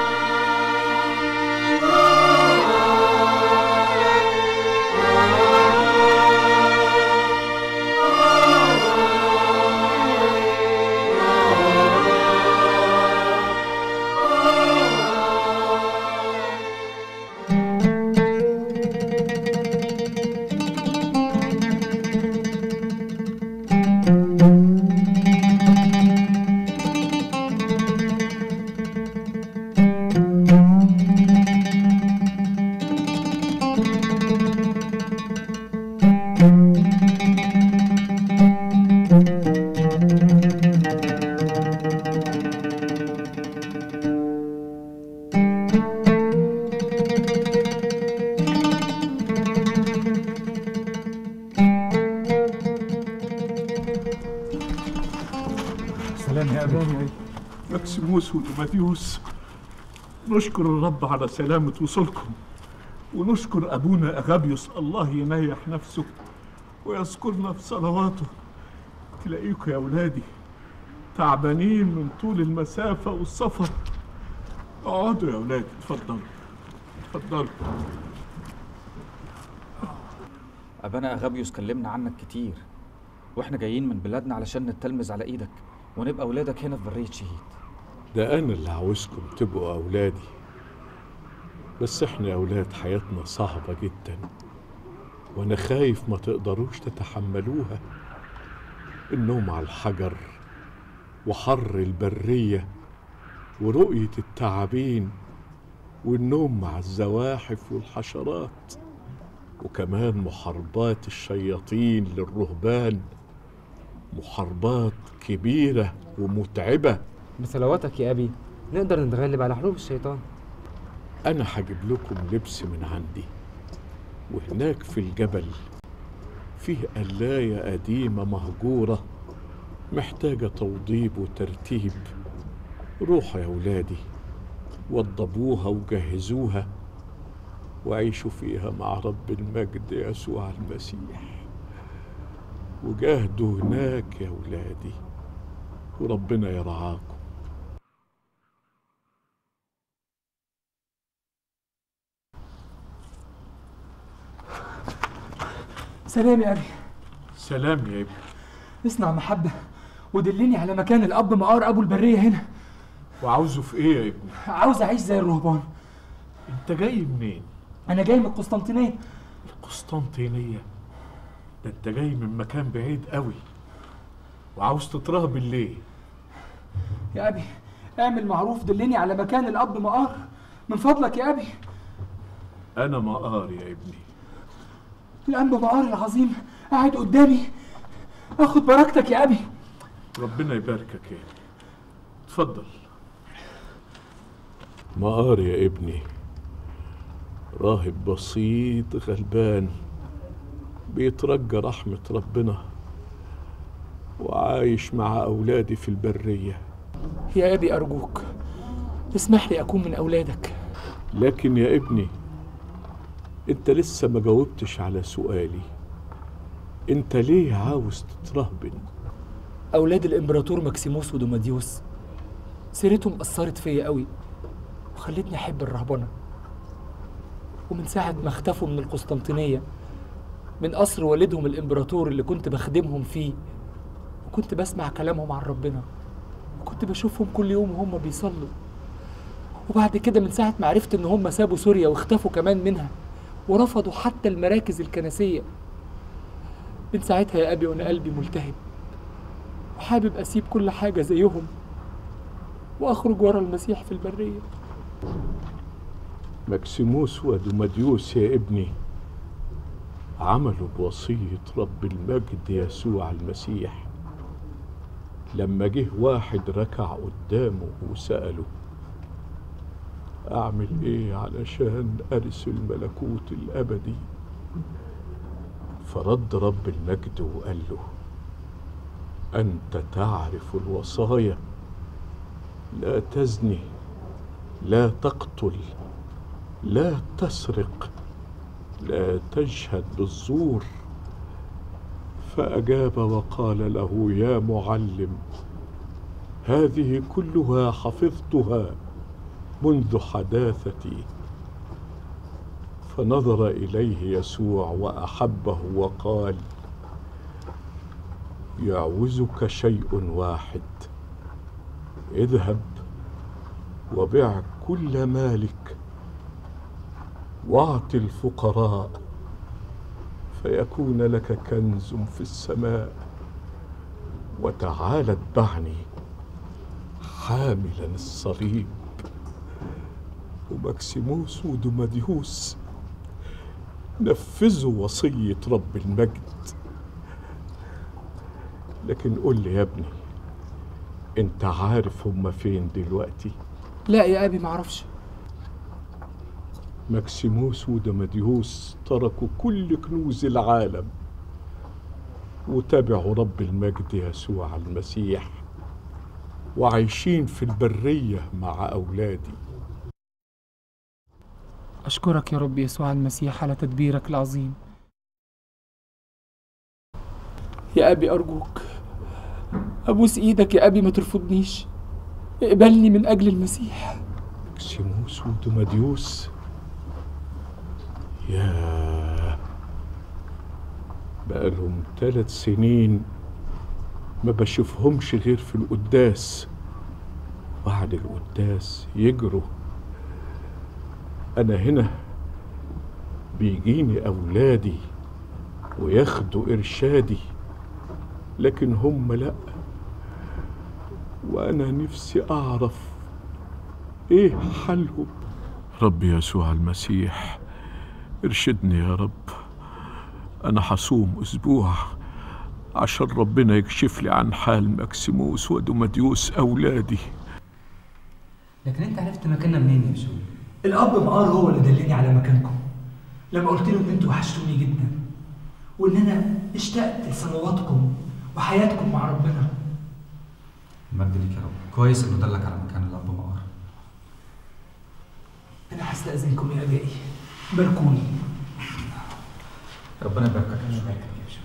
سلام يا أبي مكسيموس ودوماتيوس نشكر الرب على سلامة وصولكم ونشكر أبونا أغابيوس الله ينيح نفسه ويذكرنا في صلواته تلاقيكم يا أولادي تعبانين من طول المسافة والسفر اقعدوا يا أولادي اتفضلوا اتفضلوا أبانا أغابيوس كلمنا عنك كتير وإحنا جايين من بلادنا علشان نتلمذ على إيدك ونبقى أولادك هنا في برية شهيد ده أنا اللي عاوزكم تبقوا أولادي بس إحنا يا أولاد حياتنا صعبة جدا وأنا خايف ما تقدروش تتحملوها النوم على الحجر وحر البرية ورؤية التعابين والنوم مع الزواحف والحشرات وكمان محاربات الشياطين للرهبان محاربات كبيرة ومتعبة بصلواتك يا أبي نقدر نتغلب على حروب الشيطان أنا هجيب لكم لبس من عندي وهناك في الجبل فيه قلاية قديمة مهجورة محتاجة توضيب وترتيب روحوا يا ولادي وضبوها وجهزوها وعيشوا فيها مع رب المجد يسوع المسيح وجاهدوا هناك يا ولادي وربنا يرعاكم سلام يا أبي سلام يا ابني اسمع محبة ودلني على مكان الأب مقار أبو البرية هنا وعاوزه في ايه يا ابني عاوز أعيش زي الرهبان انت جاي منين أنا جاي من القسطنطينية القسطنطينية ده انت جاي من مكان بعيد قوي وعاوز تترهب ليه يا أبي اعمل معروف دلني على مكان الأب مقار من فضلك يا أبي انا مقار يا ابني الأب مقار العظيم قاعد قدامي اخد بركتك يا أبي ربنا يباركك يا ابني اتفضل مقار يا ابني راهب بسيط غلبان بيترجى رحمة ربنا وعايش مع أولادي في البرية يا أبي أرجوك اسمح لي أكون من أولادك لكن يا ابني انت لسه ما جاوبتش على سؤالي انت ليه عاوز تترهبن أولاد الإمبراطور ماكسيموس ودوماديوس سيرتهم أثرت فيا قوي وخلتني أحب الرهبنة ومن ساعة ما اختفوا من القسطنطينية من قصر والدهم الإمبراطور اللي كنت بخدمهم فيه وكنت بسمع كلامهم عن ربنا وكنت بشوفهم كل يوم وهم بيصلوا وبعد كده من ساعة ما عرفت إن هم سابوا سوريا واختفوا كمان منها ورفضوا حتى المراكز الكنسية من ساعتها يا أبي وأنا قلبي ملتهب وحابب أسيب كل حاجة زيهم وأخرج ورا المسيح في البرية مكسيموس ودوماديوس يا ابني عملوا بوصية رب المجد يسوع المسيح لما جه واحد ركع قدامه وسأله أعمل إيه علشان أرث الملكوت الأبدي فرد رب المجد وقال له أنت تعرف الوصايا لا تزني لا تقتل لا تسرق لا تجهد بالزور فأجاب وقال له يا معلم هذه كلها حفظتها منذ حداثتي فنظر إليه يسوع وأحبه وقال يعوزك شيء واحد اذهب وبع كل مالك واعط الفقراء فيكون لك كنز في السماء وتعال اتبعني حاملا الصليب ومكسيموس ودوماديوس نفذوا وصية رب المجد لكن قول لي يا ابني انت عارف هما فين دلوقتي لا يا ابي معرفش مكسيموس ودمديوس تركوا كل كنوز العالم وتبعوا رب المجد يسوع المسيح وعايشين في البرية مع أولادي أشكرك يا رب يسوع المسيح على تدبيرك العظيم يا أبي أرجوك أبوس إيدك يا أبي ما ترفضنيش اقبلني من أجل المسيح مكسيموس ودمديوس يا بقالهم ثلاث سنين ما بشوفهمش غير في القداس بعد القداس يجروا أنا هنا بيجيني أولادي وياخدوا إرشادي لكن هم لأ وأنا نفسي أعرف إيه حالهم رب يسوع المسيح ارشدني يا رب أنا حصوم أسبوع عشان ربنا يكشف لي عن حال مكسيموس ودوماديوس أولادي لكن انت عرفت مكاننا منين يا شوي الأب مقار هو اللي دلني على مكانكم لما قلت له إن أنتوا وحشتوني جدا وإن أنا اشتقت لصلواتكم وحياتكم مع ربنا المجد ليك يا رب كويس انه دلك على مكان الاب مقار أنا هستأذنكم يا أبائي باركوني ربنا يباركك يا شوي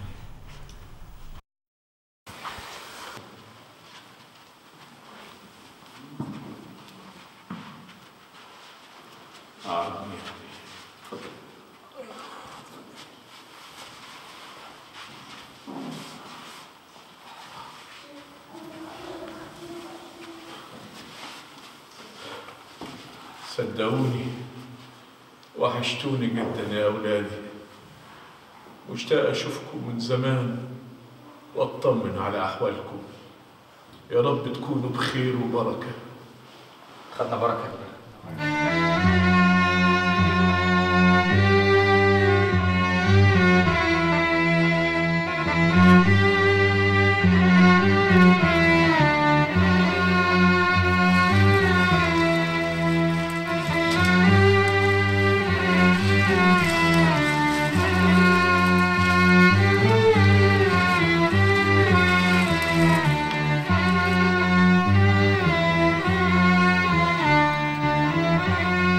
صدقوني وحشتوني جدا يا أولادي مشتاق أشوفكم من زمان وأطمن على أحوالكم يا رب تكونوا بخير وبركة خدنا بركه يا Thank you.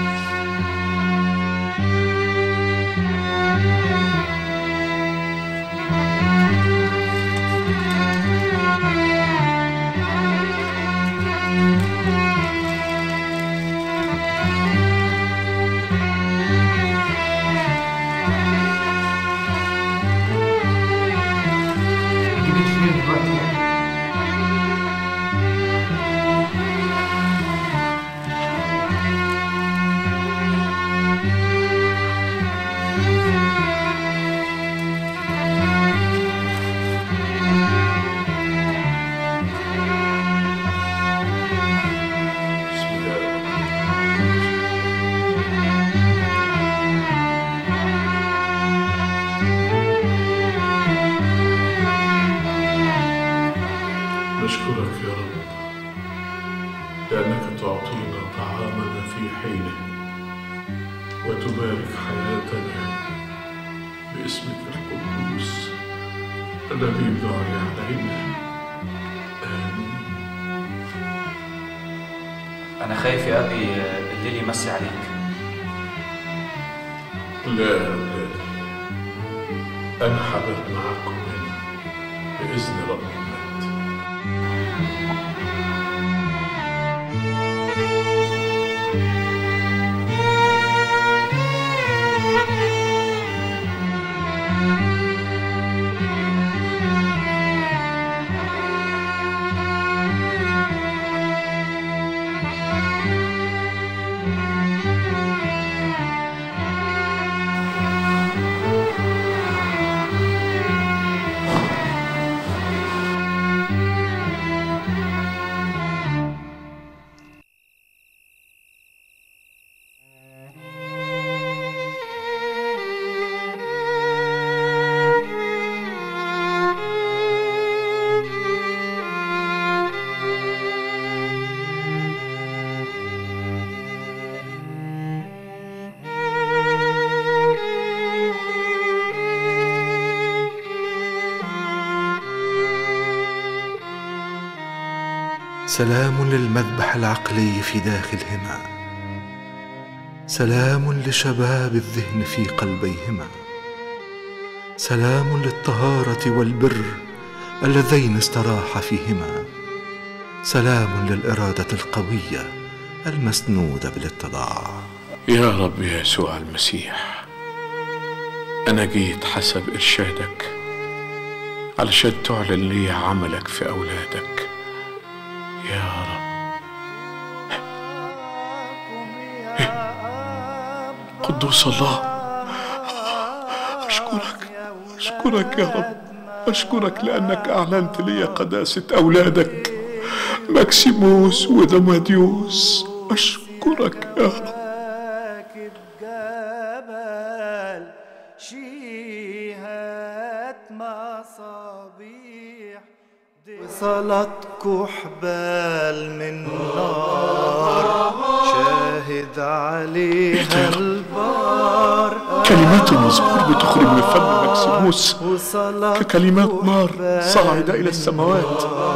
نشكرك يا رب لأنك تعطينا طعامنا في حينه وتبارك حياتنا باسمك القدوس الذي دعي علينا آمين انا خايف يا ابي الليل يمسي عليك لا يا أولادي أنا حبت معكم هنا بإذن ربي سلام للمذبح العقلي في داخلهما سلام لشباب الذهن في قلبيهما سلام للطهاره والبر اللذين استراح فيهما سلام للاراده القويه المسنوده بالاتضاع يا رب يا يسوع المسيح أنا جيت حسب إرشادك علشان تعلن لي عملك في أولادك يا رب قدوس الله أشكرك أشكرك يا رب أشكرك لأنك أعلنت لي قداسة أولادك ماكسيموس ودماديوس أشكرك يا رب جبل شيهات مصابيح وصلاتكو حبال من نار شاهد عليها البار كلمات المزمور بتخرج من فم ماكسيموس ككلمات نار صاعدة إلى السماوات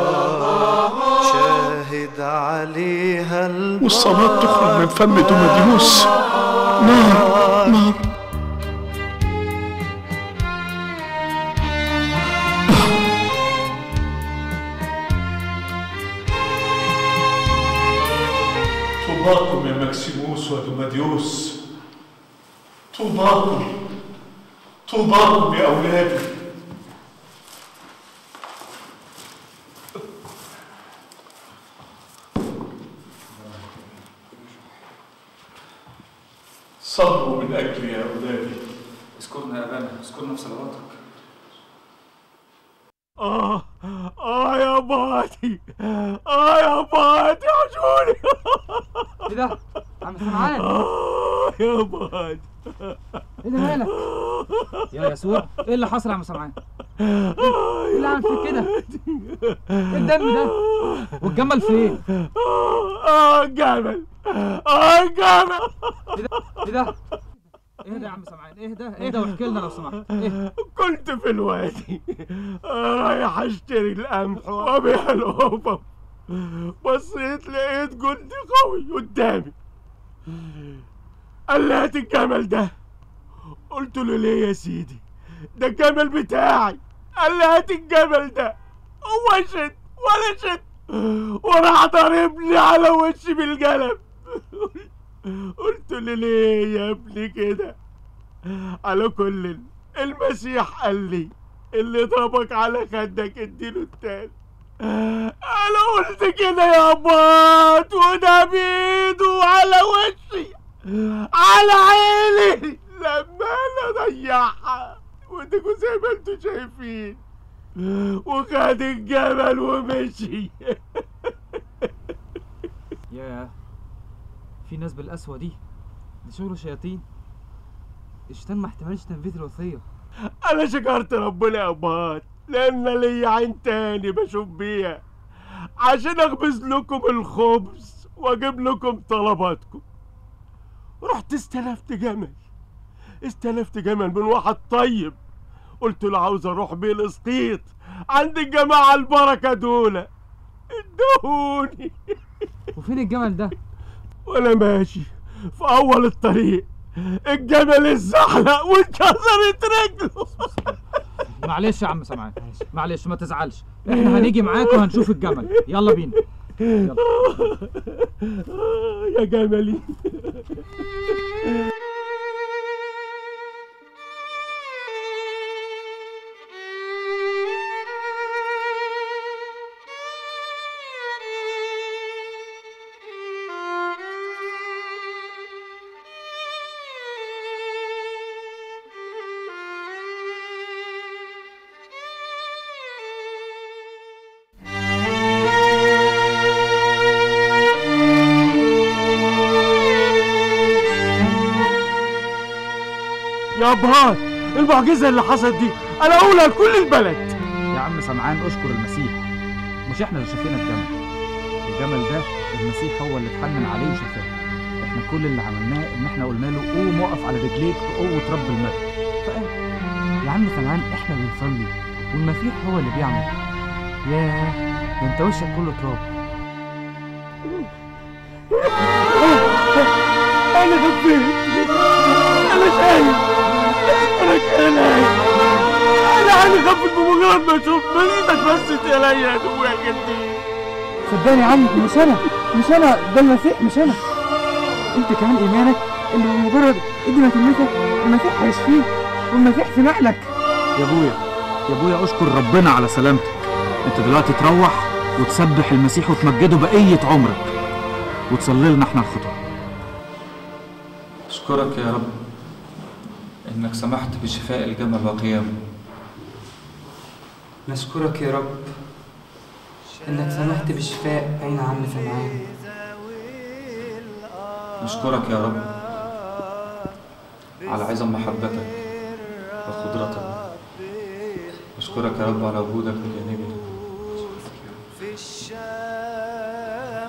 شاهد عليها البار والصلاة تخرج من فم دوماديوس نار نار طوباكم يا ماكسيموس ودوماديوس طوباكم طوباكم يا أولادي صلوا من أجلي يا أولادي اذكرنا يا ابانا اذكرنا في صلواتك آه آه يا باتي آه يا باتي عشوني ايه ده؟ عم سمعان آه يا باتي ايه ده مالك؟ يا يسوع ايه اللي حصل يا عم سمعان؟ ايه اللي عمل فيك كده؟ ايه الدم ده؟ والجمل فين؟ آه جمل آه جمل ايه ده؟ ايه ده يا عم سمعان؟ ايه ده؟ ايه ده واحكي لنا لو سمحت ايه؟ كنت في الوادي رايح اشتري القمح وابيع القفف بصيت لقيت جندي قوي قدامي قال لي هات الجمل ده قلت له ليه يا سيدي ده الجمل بتاعي قال لي هات الجمل ده هو شد ولا شد وراح ضاربني على وشي بالقلم قلت له ليه يا ابني كده على كل المسيح قال لي اللي ضربك على خدك اديله التاني انا قلت كده يا بات وده بايده على وشي على عيني لما انا ضيعها وانتوا زي ما انتوا شايفين وخد الجمل ومشي ياه في ناس بالقسوة دي دي شغل شياطين الشيطان ما احتملش تنفيذ الوصية انا شكرت ربنا يا بات لان ليا عين تاني بشوف بيها عشان اخبز لكم الخبز واجيب لكم طلباتكم رحت استلفت جمل استلفت جمل من واحد طيب قلت له عاوز اروح بيه الاسقيط عند الجماعه البركه دول ادهوني وفين الجمل ده؟ وانا ماشي في اول الطريق الجمل اتزحلق واتكسرت رجله معلش يا عم سمعان معلش ما تزعلش احنا هنيجي معاك وهنشوف الجمل يلا بينا يلا. يا جملي يا ابهات المعجزه اللي حصلت دي انا اقولها لكل البلد يا عم سمعان اشكر المسيح مش احنا اللي شفينا الجمل الجمل ده المسيح هو اللي اتحنن عليه وشفاه احنا كل اللي عملناه ان احنا قلنا له قوم وقف على رجليك بقوه رب المجد فقال يا عم سمعان احنا بنصلي والمسيح هو اللي بيعمل ياه ده انت وشك كله تراب انا غفيت انا شايف انا كلاي انا عيني غفت بمجرد ما اشوف ايدك بس عليا يا ابويا جدي صدقني يا عم مش انا مش انا ده المسيح مش انا انت كمان ايمانك ان بمجرد ايدي ما تلمسك المسيح هيشفيك والمسيح سمع لك يا ابويا يا ابويا اشكر ربنا على سلامتك انت دلوقتي تروح وتسبح المسيح وتمجده بقية عمرك وتصلي لنا احنا الخطأ أشكرك يا رب إنك سمحت بشفاء الجمل وقيامه نشكرك يا رب إنك سمحت بالشفاء أين عم سمعان نشكرك يا رب على عظم محبتك وقدرتك نشكرك يا رب على وجودك بجانبنا في الشام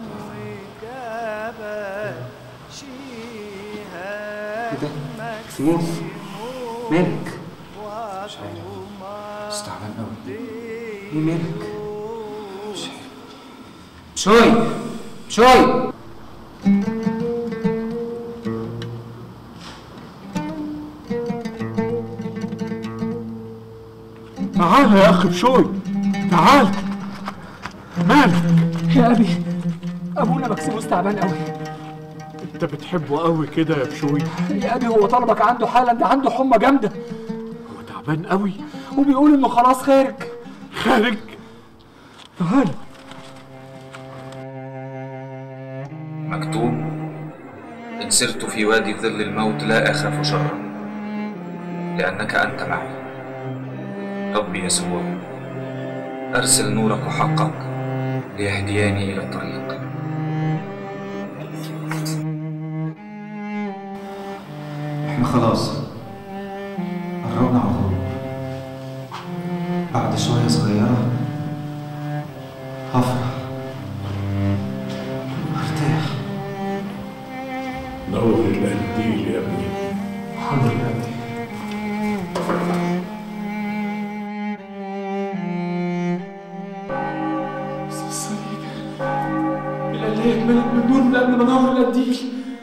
جبل شيها إيه ده؟ سموس مالك؟ مش عارف بس تعبان قوي إيه مالك؟ شوي شوي تعال يا اخي بشوي تعال مالك يا ابي ابونا مكسيموس تعبان قوي انت بتحبه قوي كده يا بشوي يا ابي هو طلبك عنده حالا ده عنده حمى جامده هو تعبان قوي وبيقول انه خلاص خارج خارج تعال مكتوب إن سرت في وادي ظل الموت لا أخاف شرا لأنك أنت معي ربي يسوع أرسل نورك وحقك ليهدياني إلى الطريق احنا خلاص قربنا على الغروب بعد شوية صغيرة هفرح هرتاح نور القنديل يا ابني حاضر يا ابي الصليب القلاية اتملت من نور من قبل ما نور القنديل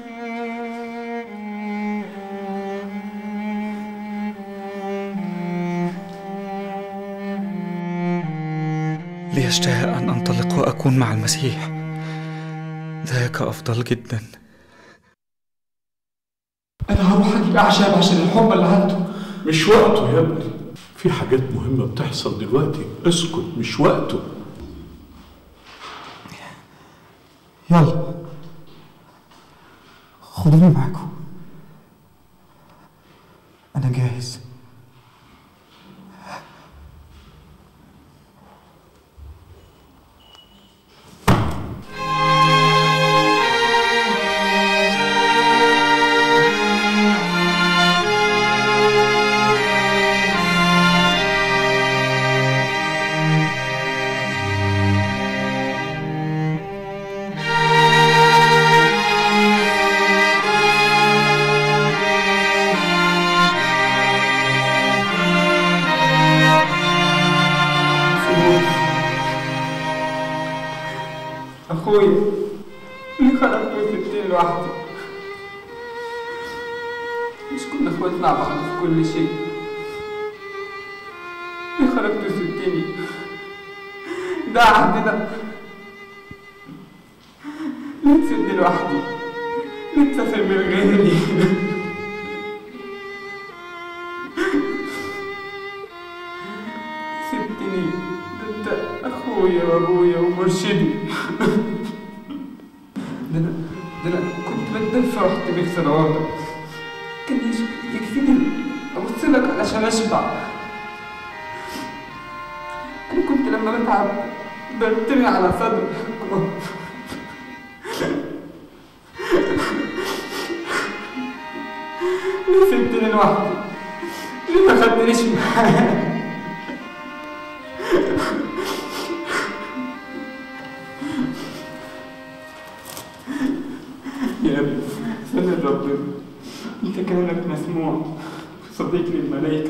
ليشتهى أن أنطلق وأكون مع المسيح ذاك أفضل جدا انا هروح اجيب اعشاب عشان الحمى اللي عنده مش وقته يا ابني في حاجات مهمة بتحصل دلوقتي اسكت مش وقته يلا خدوني معاكم انا جاهز اخويا اللي خلقته وسبتني لوحدي مش كنا اخوات مع بعض في كل شيء اللي خلقته وسبتني ده عهدنا لا تسيبني لوحدي لا تسافر من غيري سبتني ده انت اخويا وابويا ومرشدي ده انا ده انا كنت بتدفى واحتبك صلواتك كان يش- يكفيني ابص لك علشان اشبع انا كنت لما بتعب برتمي على صدرك ليه سبتني لوحدي؟ ليه ما خدتنيش معاك؟ يا ابني سند ربنا انت كلامك مسموع صديق للملائكة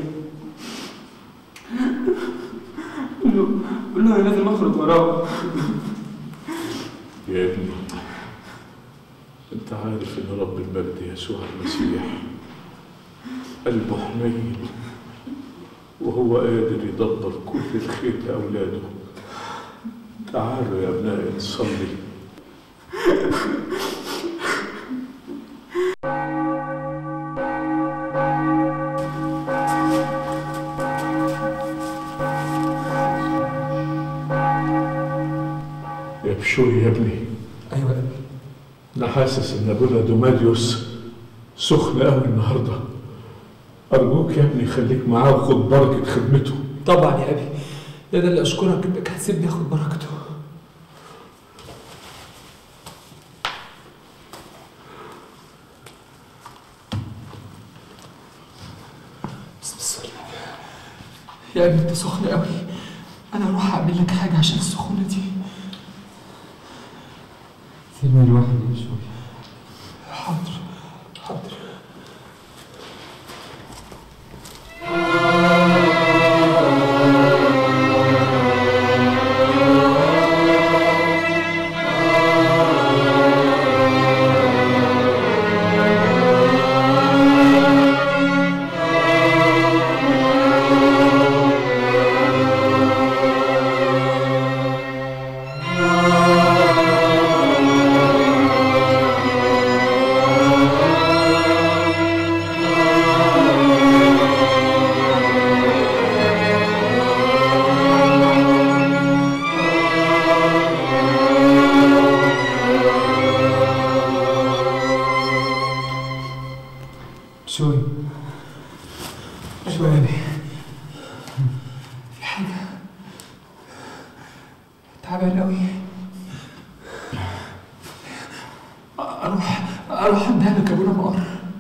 قول له قول له انا لازم اخرج وراه يا ابني انت عارف ان رب المجد يسوع المسيح قلبه حنين وهو قادر يدبر كل الخير لاولاده تعالوا يا ابنائي نصلي يا بشوي يا ابني ايوه يا ابني انا حاسس ان ابونا دوماديوس سخن قوي النهارده ارجوك يا ابني خليك معاه وخد بركه خدمته طبعا يا ابي ده ده اللي اشكرك انك هتسيبني اخد بركته بس بس يا ابني انت سخن قوي انا اروح اعمل لك حاجه عشان السخونه دي سيبني لوحدي شوية حاضر حاضر شوي شوي يا ابني في حاجه تعبان قوي اروح اروح عند ابونا مقر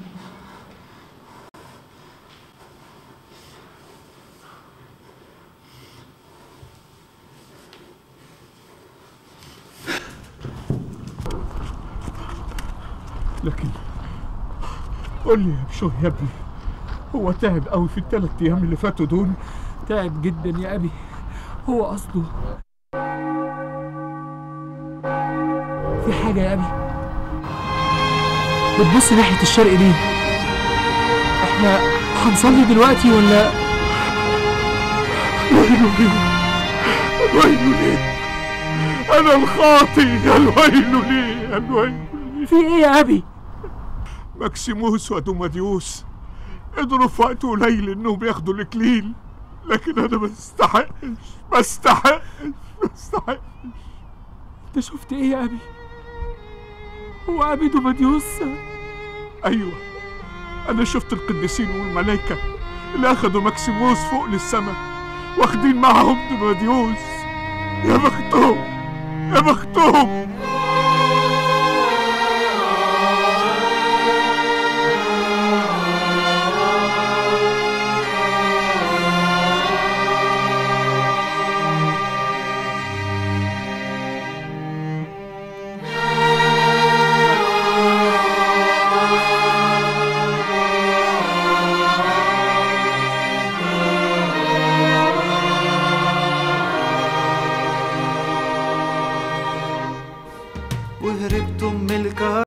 لكن قول لي يا بشوي يا ابني هو تعب قوي في الثلاث ايام اللي فاتوا دول تعب جدا يا ابي هو قصده في حاجه يا ابي بتبص ناحيه الشرق ليه احنا هنصلي دلوقتي ولا الويل لي الويل لي انا الخاطي الويل لي الويل لي في ايه يا ابي ماكسيموس ودوماديوس قدروا في وقت قليل انهم ياخدوا الاكليل لكن انا ما استحقش ما استحقش ما استحقش انت شفت ايه يا ابي هو ابي دوماديوس ايوه انا شفت القديسين والملائكه اللي اخدوا ماكسيموس فوق للسماء واخدين معاهم دوماديوس يا بختهم يا بختهم هربتم من الكهرباء